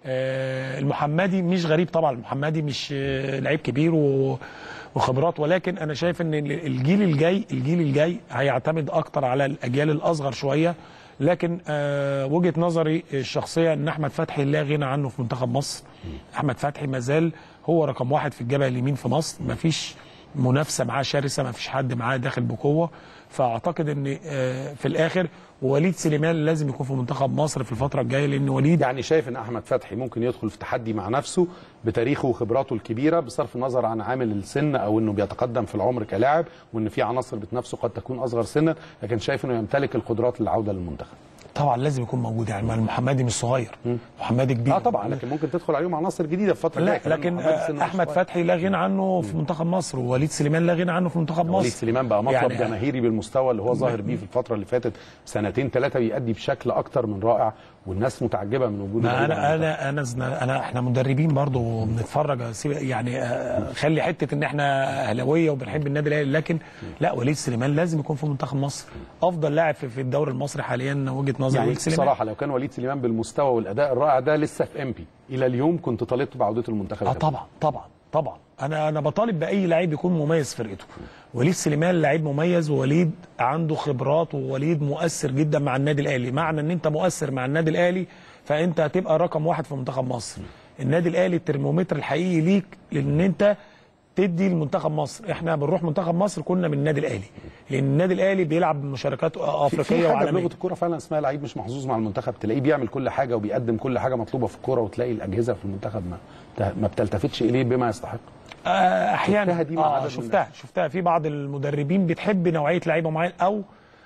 آه، المحمدي مش غريب طبعا المحمدي مش آه، لعيب كبير و وخبرات ولكن انا شايف ان الجيل الجاي الجيل الجاي هيعتمد اكتر على الاجيال الاصغر شويه لكن آه وجهه نظري الشخصيه ان احمد فتحي لا غنى عنه في منتخب مصر احمد فتحي مازال هو رقم واحد في الجبهه اليمين في مصر مفيش منافسه معاه شرسه مفيش حد معاه داخل بقوه فاعتقد ان آه في الاخر وليد سليمان لازم يكون في منتخب مصر في الفتره الجايه لان وليد يعني شايف ان احمد فتحي ممكن يدخل في تحدي مع نفسه بتاريخه وخبراته الكبيره بصرف النظر عن عامل السن او انه بيتقدم في العمر كلاعب وان في عناصر بتنافسه قد تكون اصغر سنا لكن شايف انه يمتلك القدرات للعوده للمنتخب طبعا لازم يكون موجود يعني ما المحمدي مش صغير محمدي كبير اه طبعا لكن ممكن تدخل عليهم عناصر جديده في فتره لا جاية. كمان لكن محمد سنه آه، احمد صغير. فتحي لا غنى عنه في منتخب مصر ووليد سليمان لا غنى عنه في منتخب مصر وليد سليمان بقى مطلب يعني- يعني جماهيري بالمستوى اللي هو ظاهر بيه في الفتره اللي فاتت سنتين ثلاثه بيأدي بشكل اكتر من رائع والناس متعجبه من وجوده ما موجود انا على انا انا زنا- انا احنا مدربين برضو بنتفرج سيب- يعني آه، خلي حته ان احنا اهلاويه وبنحب النادي الاهلي لكن لا وليد سليمان لازم يكون في منتخب مصر افضل لاعب في في الدوري المصري حاليا وجهه نظري يعني وليد سليمان بصراحه لو كان وليد سليمان بالمستوى والاداء الرائع ده لسه في ام بي الى اليوم كنت طالبت بعودته المنتخب اه الأول. طبعا طبعا طبعا انا انا بطالب باي لعيب يكون مميز في فرقته وليد سليمان لعيب مميز ووليد عنده خبرات ووليد مؤثر جدا مع النادي الاهلي معنى ان انت مؤثر مع النادي الاهلي فانت هتبقى رقم واحد في منتخب مصر النادي الاهلي الترمومتر الحقيقي ليك لان انت تدي لمنتخب مصر احنا بنروح منتخب مصر كنا من النادي الاهلي لان النادي الاهلي بيلعب مشاركات في- افريقيه في حاجه وعالميه بلغه الكوره فعلا اسمها لعيب مش محظوظ مع المنتخب تلاقيه بيعمل كل حاجه وبيقدم كل حاجه مطلوبه في الكوره وتلاقي الاجهزه في المنتخب ما ما بتلتفتش اليه بما يستحق آه، احيانا شفتها دي مع عدد آه من شفتها شفتها في بعض المدربين بتحب نوعيه لعيبه معينه او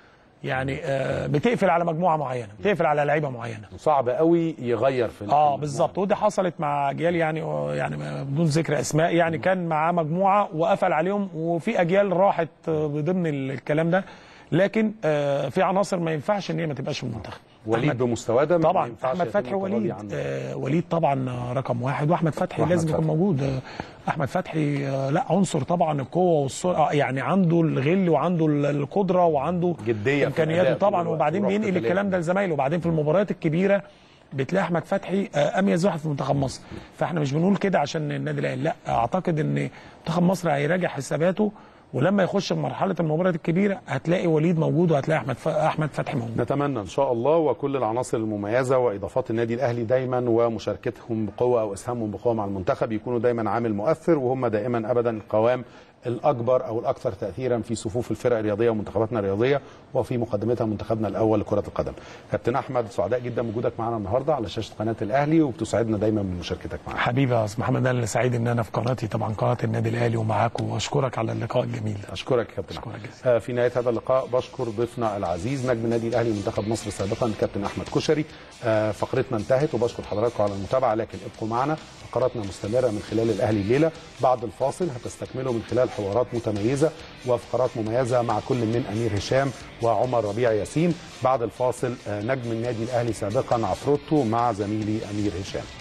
يعني آه بتقفل على مجموعه معينه بتقفل على لعيبه معينه صعب قوي يغير في اه المجموعة. بالظبط ودي حصلت مع اجيال يعني يعني بدون ذكر اسماء يعني كان معاه مجموعه وقفل عليهم وفي اجيال راحت آه، بضمن الكلام ده لكن آه في عناصر ما ينفعش ان هي ما تبقاش في المنتخب وليد أحمد- بمستواه ده ما طبعا ينفعش احمد يتم فتحي التغاضي وليد عنه. آه وليد طبعا آه، رقم واحد واحمد فتحي وأحمد لازم يكون فتحي. موجود آه، احمد فتحي آه، لا عنصر طبعا القوه والسرعه يعني عنده الغل وعنده ال- القدره وعنده جدية في امكانياته الأداء طبعا طول الوقت وبعدين وروح بينقل قتالية. الكلام ده لزمايله وبعدين في المباريات الكبيره بتلاقي احمد فتحي آه، اميز واحد في منتخب مصر فاحنا مش بنقول كده عشان النادي الاهلي لا اعتقد ان منتخب مصر هيراجع حساباته ولما يخش في مرحله المباريات الكبيره هتلاقي وليد موجود وهتلاقي احمد ف... احمد فتحي موجود نتمنى ان شاء الله وكل العناصر المميزه واضافات النادي الاهلي دايما ومشاركتهم بقوه او اسهامهم بقوه مع المنتخب يكونوا دايما عامل مؤثر وهم دائما ابدا القوام الاكبر او الاكثر تاثيرا في صفوف الفرق الرياضيه ومنتخباتنا الرياضيه وفي مقدمتها منتخبنا الاول لكره القدم. كابتن احمد سعداء جدا بوجودك معنا النهارده على شاشه قناه الاهلي وبتسعدنا دايما بمشاركتك معنا. حبيبي يا استاذ محمد انا سعيد ان انا في قناتي طبعا قناه النادي الاهلي ومعاك واشكرك على اللقاء الجميل ده اشكرك يا كابتن أشكرك أحمد. جزيلا. آه، في نهايه هذا اللقاء بشكر ضيفنا العزيز نجم النادي الاهلي ومنتخب مصر سابقا الكابتن احمد كشري آه، فقرتنا انتهت وبشكر حضراتكم على المتابعه لكن ابقوا معنا فقراتنا مستمره من خلال الاهلي الليله بعد الفاصل هتستكملوا من خلال حوارات متميزه وفقرات مميزه مع كل من امير هشام وعمر ربيع ياسين بعد الفاصل آه، نجم النادي الاهلي سابقا عفروتو مع زميلي امير هشام